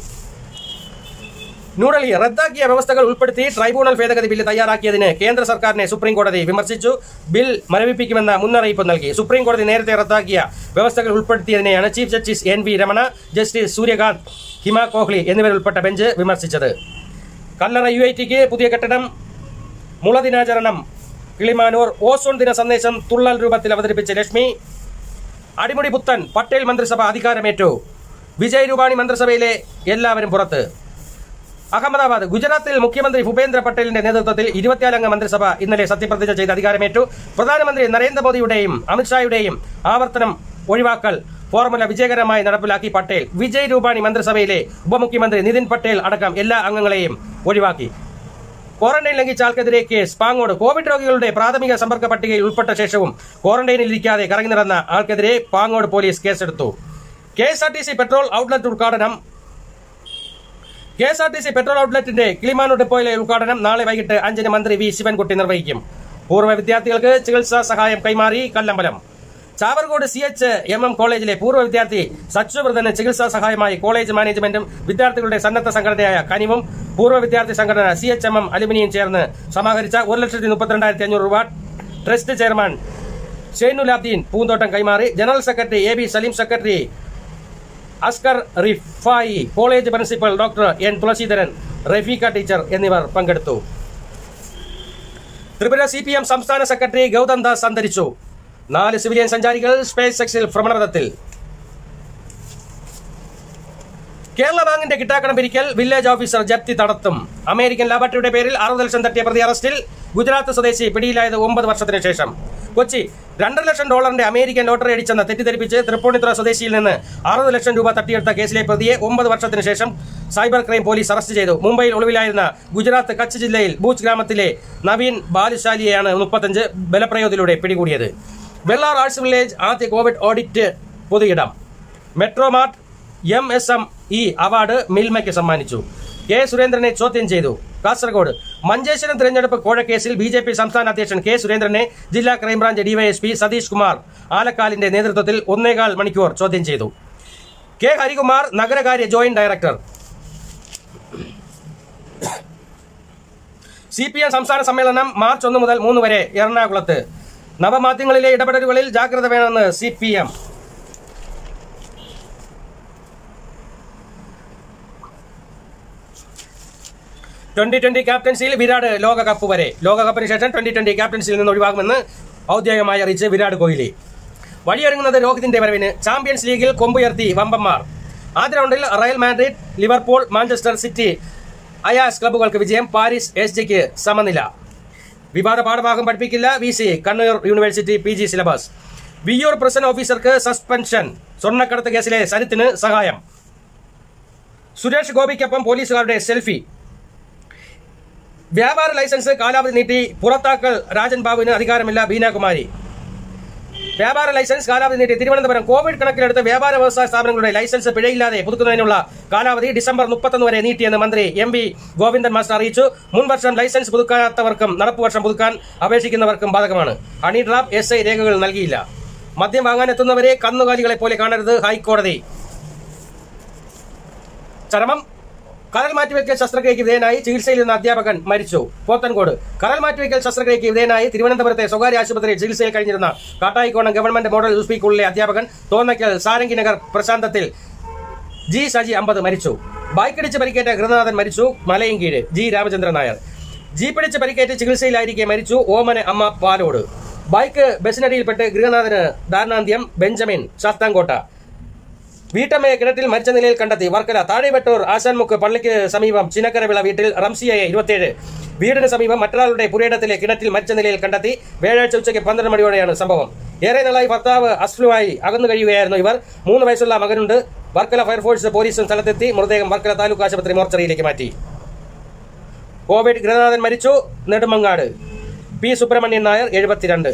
ന്യൂഡൽഹി റദ്ദാക്കിയ വ്യവസ്ഥകൾ ഉൾപ്പെടുത്തി ട്രൈബ്യൂണൽ ഭേദഗതി ബില്ല് തയ്യാറാക്കിയതിന് കേന്ദ്ര സർക്കാരിനെ സുപ്രീം കോടതി വിമർശിച്ചു ബിൽ മരവിപ്പിക്കുമെന്ന മുന്നറിയിപ്പ് നൽകി സുപ്രീം കോടതി നേരത്തെ റദ്ദാക്കിയ വ്യവസ്ഥകൾ ഉൾപ്പെടുത്തിയതിനെയാണ് chief justice N V Ramana justice Suryakant Hima Kohli എന്നിവരുൾപ്പെട്ട ബെഞ്ച് വിമർശിച്ചത് കല്ലറ യു ഐ ടിക്ക് പുതിയ കെട്ടിടം മുളദിനാചരണം കിളിമാനൂർ ഓസോൺ ദിന സന്ദേശം തുള്ളൽ രൂപത്തിൽ അവതരിപ്പിച്ച ലക്ഷ്മി അടിമുടി പുത്തൻ പട്ടേൽ മന്ത്രിസഭ അധികാരമേറ്റു വിജയ് രൂപാണി മന്ത്രിസഭയിലെ എല്ലാവരും പുറത്ത് അഹമ്മദാബാദ് ഗുജറാത്തിൽ മുഖ്യമന്ത്രി ഭൂപേന്ദ്ര പട്ടേലിന്റെ നേതൃത്വത്തിൽ ഇരുപത്തിയാലംഗ മന്ത്രിസഭ ഇന്നലെ സത്യപ്രതിജ്ഞ ചെയ്ത് അധികാരമേറ്റു പ്രധാനമന്ത്രി നരേന്ദ്രമോദിയുടെയും അമിത്ഷായുടെയും ആവർത്തനം ഒഴിവാക്കൽ ഫോർമുല വിജയകരമായി നടപ്പിലാക്കി പട്ടേൽ വിജയ് രൂപാണി മന്ത്രിസഭയിലെ ഉപമുഖ്യമന്ത്രി നിതിൻ പട്ടേൽ അടക്കം എല്ലാ അംഗങ്ങളെയും ഒഴിവാക്കി ക്വാറന്റൈൻ ലംഘിച്ച ആൾക്കെതിരെ കേസ് പാങ്ങോട് കോവിഡ് രോഗികളുടെ പ്രാഥമിക സമ്പർക്ക പട്ടികയിൽ ഉൾപ്പെട്ട ശേഷവും ക്വാറന്റൈനിൽ ഇരിക്കാതെ കറങ്ങി നടന്ന ആൾക്കെതിരെ പാങ്ങോട് പോലീസ് കേസെടുത്തു K S R T C petrol outlet ഉദ്ഘാടനം K S R T C petrol ഔട്ട്ലെറ്റിന്റെ കിളിമാനൂർ ഡിപ്പോയിലെ ഉദ്ഘാടനം നാളെ വൈകിട്ട് അഞ്ചിന് മന്ത്രി വി ശിവൻകുട്ടി നിർവഹിക്കും പൂർവ്വ വിദ്യാർത്ഥികൾക്ക് ചികിത്സാ സഹായം കൈമാറി Kallambalam Chavarcode C H M M കോളേജിലെ പൂർവ്വ വിദ്യാർത്ഥി സച്ചുവ്രതന് ചികിത്സാ സഹായമായി കോളേജ് മാനേജ്മെന്റും വിദ്യാർത്ഥികളുടെ സന്നദ്ധ സംഘടനയായ കനിവും പൂർവ്വ വിദ്യാർത്ഥി സംഘടന C H M M aluminium ചേർന്ന് സമാഹരിച്ച ഒരു ലക്ഷത്തി മുപ്പത്തിരണ്ടായിരത്തി അഞ്ഞൂറ് രൂപ ട്രസ്റ്റ് ചെയർമാൻ ഷെയ്നുലാബ്ദീൻ പൂന്തോട്ടം കൈമാറി general secretary A B Saleem secretary Askar Rifai college principal doctor N Thulaseedharan Rafeeqa teacher എന്നിവർ പങ്കെടുത്തു ത്രിപുര സി പി എം സംസ്ഥാന സെക്രട്ടറി ഗൗതം ദാസ് അന്തരിച്ചു നാല് സിവിലിയൻ സഞ്ചാരികൾ സ്പേസ് എക്സിൽ ഭ്രമണപഥത്തിൽ കേരള ബാങ്കിന്റെ കിട്ടാക്കണം പിരിക്കൽ വില്ലേജ് ഓഫീസർ ജപ്തി നടത്തും അമേരിക്കൻ ലാബറട്ടറിയുടെ പേരിൽ അറുപത് ലക്ഷം തട്ടിയ പ്രതി അറസ്റ്റിൽ ഗുജറാത്ത് സ്വദേശി പിടിയിലായത് ഒമ്പത് വർഷത്തിന് ശേഷം കൊച്ചി രണ്ടര ലക്ഷം ഡോളറിന്റെ അമേരിക്കൻ ലോട്ടറി അടിച്ചെന്ന് തെറ്റിദ്ധരിപ്പിച്ച് തൃപ്പൂണിത്തുറ സ്വദേശിയിൽ നിന്ന് അറുപത് ലക്ഷം രൂപ തട്ടിയെടുത്ത കേസിലെ പ്രതിയെ ഒമ്പത് വർഷത്തിന് ശേഷം സൈബർ ക്രൈം പോലീസ് അറസ്റ്റ് ചെയ്തു മുംബൈയിൽ ഒളിവിലായിരുന്ന ഗുജറാത്ത് കച്ച് ജില്ലയിൽ ബൂച്ച് ഗ്രാമത്തിലെ നവീൻ ബാലുശാലിയെയാണ് മുപ്പത്തഞ്ച് ബലപ്രയോഗത്തിലൂടെ പിടികൂടിയത് വെള്ളാർ ആർട്സ് വില്ലേജ് ആദ്യ കോവിഡ് ഓഡിറ്റ് പൊതുയിടം Metro Mart M S M E award മിൽമയ്ക്ക് സമ്മാനിച്ചു കെ സുരേന്ദ്രനെ ചോദ്യം ചെയ്തു കാസർഗോഡ് മഞ്ചേശ്വരം തിരഞ്ഞെടുപ്പ് കോഴക്കേസിൽ ബി ജെ പി സംസ്ഥാന അധ്യക്ഷൻ കെ സുരേന്ദ്രനെ ജില്ലാ ക്രൈംബ്രാഞ്ച് ഡിവൈഎസ്പി സതീഷ് കുമാർ ആലക്കാലിന്റെ നേതൃത്വത്തിൽ ഒന്നേകാൽ മണിക്കൂർ ചോദ്യം ചെയ്തു കെ ഹരികുമാർ നഗരകാര്യ joint director C P M സംസ്ഥാന സമ്മേളനം മാർച്ച് ഒന്ന് മുതൽ മൂന്ന് വരെ എറണാകുളത്ത് നവമാധ്യമങ്ങളിലെ ഇടപെടലുകളിൽ ജാഗ്രത വേണമെന്ന് C P M twenty twenty ക്യാപ്റ്റൻസിയിൽ വിരാട് ലോകകപ്പ് വരെ ലോകകപ്പിന് ശേഷം ട്വന്റി ട്വന്റി ക്യാപ്റ്റൻസിയിൽ നിന്ന് ഒഴിവാകുമെന്ന് ഔദ്യോഗികമായി അറിയിച്ച് വിരാട് കോഹ്ലി വഴിയൊരുങ്ങുന്നത് രോഹിതിന്റെ വരവിന് ചാമ്പ്യൻസ് ലീഗിൽ കൊമ്പുയർത്തി വമ്പന്മാർ ആദ്യ റൗണ്ടിൽ Real Madrid Liverpool Manchester City അയാസ് ക്ലബ്ബുകൾക്ക് വിജയം പാരീസ് എസ് ജിക്ക് സമനില വിവാദ പാഠഭാഗം പഠിപ്പിക്കില്ല V C Kannur university P G syllabus Viyyur prison ഓഫീസർക്ക് സസ്പെൻഷൻ സ്വർണ്ണക്കടത്ത് കേസിലെ സരിത്തിന് സഹായം സുരേഷ് ഗോപിക്കൊപ്പം പോലീസുകാരുടെ സെൽഫി വ്യാപാര ലൈസൻസ് കാലാവധി നീട്ടി പുറത്താക്കൽ രാജൻ ബാബുവിന് അധികാരമില്ല ബീനാകുമാരി വ്യാപാര ലൈസൻസ് കാലാവധി നീട്ടി തിരുവനന്തപുരം കോവിഡ് കണക്കിലെടുത്ത് വ്യാപാര വ്യവസായ സ്ഥാപനങ്ങളുടെ ലൈസൻസ് പിഴയില്ലാതെ പുതുക്കുന്നതിനുള്ള കാലാവധി ഡിസംബർ മുപ്പത്തൊന്ന് വരെ നീട്ടിയെന്ന് മന്ത്രി എം വി ഗോവിന്ദൻ മാസ്റ്റർ അറിയിച്ചു മുൻ വർഷം ലൈസൻസ് പുതുക്കാത്തവർക്കും നടപ്പ് വർഷം പുതുക്കാൻ അപേക്ഷിക്കുന്നവർക്കും ബാധകമാണ് ഹണി ഡ്രാപ്പ് എസ് ഐ രേഖകൾ നൽകിയില്ല മദ്യം വാങ്ങാനെത്തുന്നവരെ കന്നുകാലികളെ പോലെ കാണരുത് ഹൈക്കോടതി ചരമം കരൽ മാറ്റിവെക്കൽ ശസ്ത്രക്രിയയ്ക്ക് വിധേയനായി ചികിത്സയിൽ നിന്ന് അധ്യാപകൻ മരിച്ചു പോത്തൻകോട് കരൽ മാറ്റിവെക്കൽ ശസ്ത്രക്രിയയ്ക്ക് വിധേയനായി തിരുവനന്തപുരത്തെ സ്വകാര്യ ആശുപത്രിയിൽ ചികിത്സയിൽ കഴിഞ്ഞിരുന്ന കാട്ടായിക്കോണം ഗവൺമെന്റ് മോഡൽ യു സ്കൂളിലെ അധ്യാപകൻ തോന്നയ്ക്കൽ സാരംഗി നഗർ പ്രശാന്തത്തിൽ ജി സജി അമ്പത് മരിച്ചു ബൈക്കിടിച്ച് പരിക്കേറ്റ ഗൃഹനാഥൻ മരിച്ചു മലയും കീഴ് ജി രാമചന്ദ്രൻ നായർ ജീപ്പിടിച്ച് പരിക്കേറ്റ് ചികിത്സയിലായിരിക്കെ മരിച്ചു ഓമന അമ്മ പാലോട് ബൈക്ക് ബസിനടിയിൽപ്പെട്ട് ഗൃഹനാഥന് ദാരുണാന്ത്യം ബെഞ്ചമിൻ ശാസ്താംകോട്ട വീട്ടമ്മയെ കിണറ്റിൽ മരിച്ച നിലയിൽ കണ്ടെത്തി വർക്കല താഴെവെട്ടൂർ ആശാൻമുക്ക് പള്ളിക്ക് സമീപം ചിനക്കരവിള വീട്ടിൽ റംസിയയെ ഇരുപത്തിയേഴ് വീടിന് സമീപം മറ്റൊരാളുടെ പുരയിടത്തിലെ കിണറ്റിൽ മരിച്ച നിലയിൽ കണ്ടെത്തി വ്യാഴാഴ്ച ഉച്ചയ്ക്ക് പന്ത്രണ്ട് മണിയോടെയാണ് സംഭവം ഏറെ നാളായി ഭർത്താവ് അസ്ലുമായി അകന്നു കഴിയുകയായിരുന്നു ഇവർ മൂന്ന് വയസ്സുള്ള മകനുണ്ട് വർക്കല ഫയർഫോഴ്സ് പോലീസും സ്ഥലത്തെത്തി മൃതദേഹം വർക്കല താലൂക്ക് ആശുപത്രി മോർച്ചറിയിലേക്ക് മാറ്റി കോവിഡ് ഗൃഹനാഥൻ മരിച്ചു നെടുമങ്ങാട് പി സുബ്രഹ്മണ്യൻ നായർ എഴുപത്തിരണ്ട്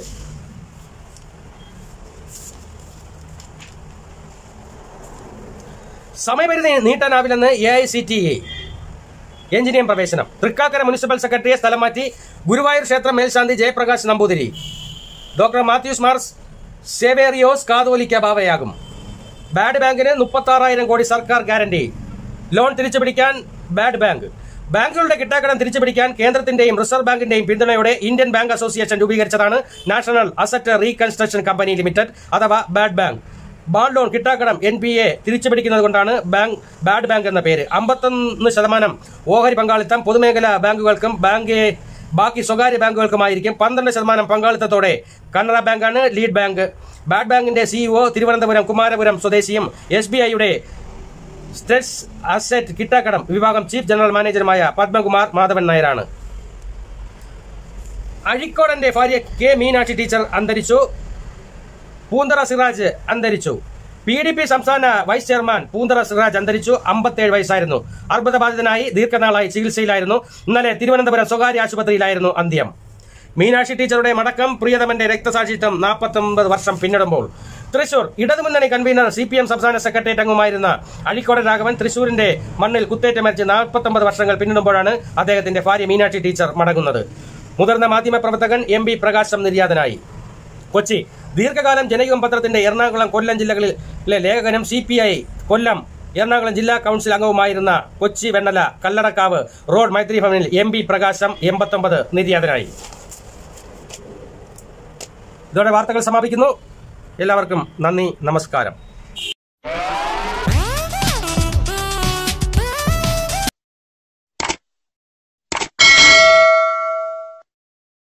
സമയപരിധി നീട്ടാനാവില്ലെന്ന് A I C T E engineering പ്രവേശനം തൃക്കാക്കര മുനിസിപ്പൽ സെക്രട്ടറിയെ സ്ഥലം മാറ്റി ഗുരുവായൂർ ക്ഷേത്രം മേൽശാന്തി ജയപ്രകാശ് നമ്പൂതിരി ഡോക്ടർ മാത്യൂസ് മാർസ് സേവേറിയോസ് കാതോലിക്ക ബാവയാകും ബാഡ് ബാങ്കിന് മുപ്പത്തി ആറായിരം കോടി സർക്കാർ ഗ്യാരണ്ടി ലോൺ തിരിച്ചുപിടിക്കാൻ ബാഡ് ബാങ്ക് ബാങ്കുകളുടെ കിട്ടാക്കടം തിരിച്ചുപിടിക്കാൻ കേന്ദ്രത്തിന്റെയും റിസർവ് ബാങ്കിന്റെയും പിന്തുണയോടെ ഇന്ത്യൻ ബാങ്ക് അസോസിയേഷൻ രൂപീകരിച്ചതാണ് national asset reconstruction company limited അഥവാ ബാഡ് ബാങ്ക് ബാഡ് ലോൺ കിട്ടാക്കടം എൻ പി എ തിരിച്ചുപിടിക്കുന്നത് കൊണ്ടാണ് ബാങ്ക് ബാഡ് ബാങ്ക് എന്ന പേര് അമ്പത്തൊന്ന് ശതമാനം ഓഹരി പങ്കാളിത്തം പൊതുമേഖലാ ബാങ്കുകൾക്കും ബാങ്ക് ബാക്കി സ്വകാര്യ ബാങ്കുകൾക്കുമായിരിക്കും പന്ത്രണ്ട് ശതമാനം പങ്കാളിത്തത്തോടെ കനറ ബാങ്കാണ് ലീഡ് ബാങ്ക് ബാഡ് ബാങ്കിന്റെ സിഇഒ തിരുവനന്തപുരം കുമാരപുരം സ്വദേശിയും എസ് ബി ഐയുടെ സ്റ്റെറ്റ്സ് അസറ്റ് കിട്ടാക്കടം വിഭാഗം ചീഫ് ജനറൽ മാനേജറുമായ പത്മകുമാർ മാധവൻ നായരാണ് അഴിക്കോടന്റെ ഭാര്യ കെ മീനാക്ഷി ടീച്ചർ അന്തരിച്ചു പൂന്തറ സിറാജ് അന്തരിച്ചു പി ഡി പി സംസ്ഥാന വൈസ് ചെയർമാൻ പൂന്തറ സിറാജ് അന്തരിച്ചു അമ്പത്തേഴ് വയസ്സായിരുന്നു അർബുദബാധിതനായി ദീർഘനാളായി ചികിത്സയിലായിരുന്നു ഇന്നലെ തിരുവനന്തപുരം സ്വകാര്യ ആശുപത്രിയിലായിരുന്നു അന്ത്യം മീനാക്ഷി ടീച്ചറുടെ മടക്കം പ്രിയതമന്റെ രക്തസാക്ഷിത്വം നാൽപ്പത്തൊമ്പത് വർഷം പിന്നിടുമ്പോൾ തൃശൂർ ഇടതുമുന്നണി കൺവീനർ സി പി എം സംസ്ഥാന സെക്രട്ടേറിയറ്റ് അംഗമായിരുന്ന അഴിക്കോടൻ രാഘവൻ തൃശൂരിന്റെ മണ്ണിൽ കുത്തേറ്റ് മരിച്ച് നാൽപ്പത്തൊമ്പത് വർഷങ്ങൾ പിന്നിടുമ്പോഴാണ് അദ്ദേഹത്തിന്റെ ഭാര്യ മീനാക്ഷി ടീച്ചർ മടങ്ങുന്നത് മുതിർന്ന മാധ്യമപ്രവർത്തകൻ എം ബി പ്രകാശം നിര്യാതനായി കൊച്ചി ദീർഘകാലം ജനയുഗം പത്രത്തിന്റെ എറണാകുളം കൊല്ലം ജില്ലകളിലെ ലേഖകനും C P I Kollam Ernakulam ജില്ലാ കൌൺസിൽ അംഗവുമായിരുന്ന കൊച്ചി വെണ്ണല കല്ലടക്കാവ് റോഡ് മൈത്രി ഭവനിൽ എം ബി പ്രകാശം എൺപത്തൊമ്പത് നിര്യാതനായി ഇതോടെ വാർത്തകൾ സമാപിക്കുന്നു എല്ലാവർക്കും നന്ദി നമസ്കാരം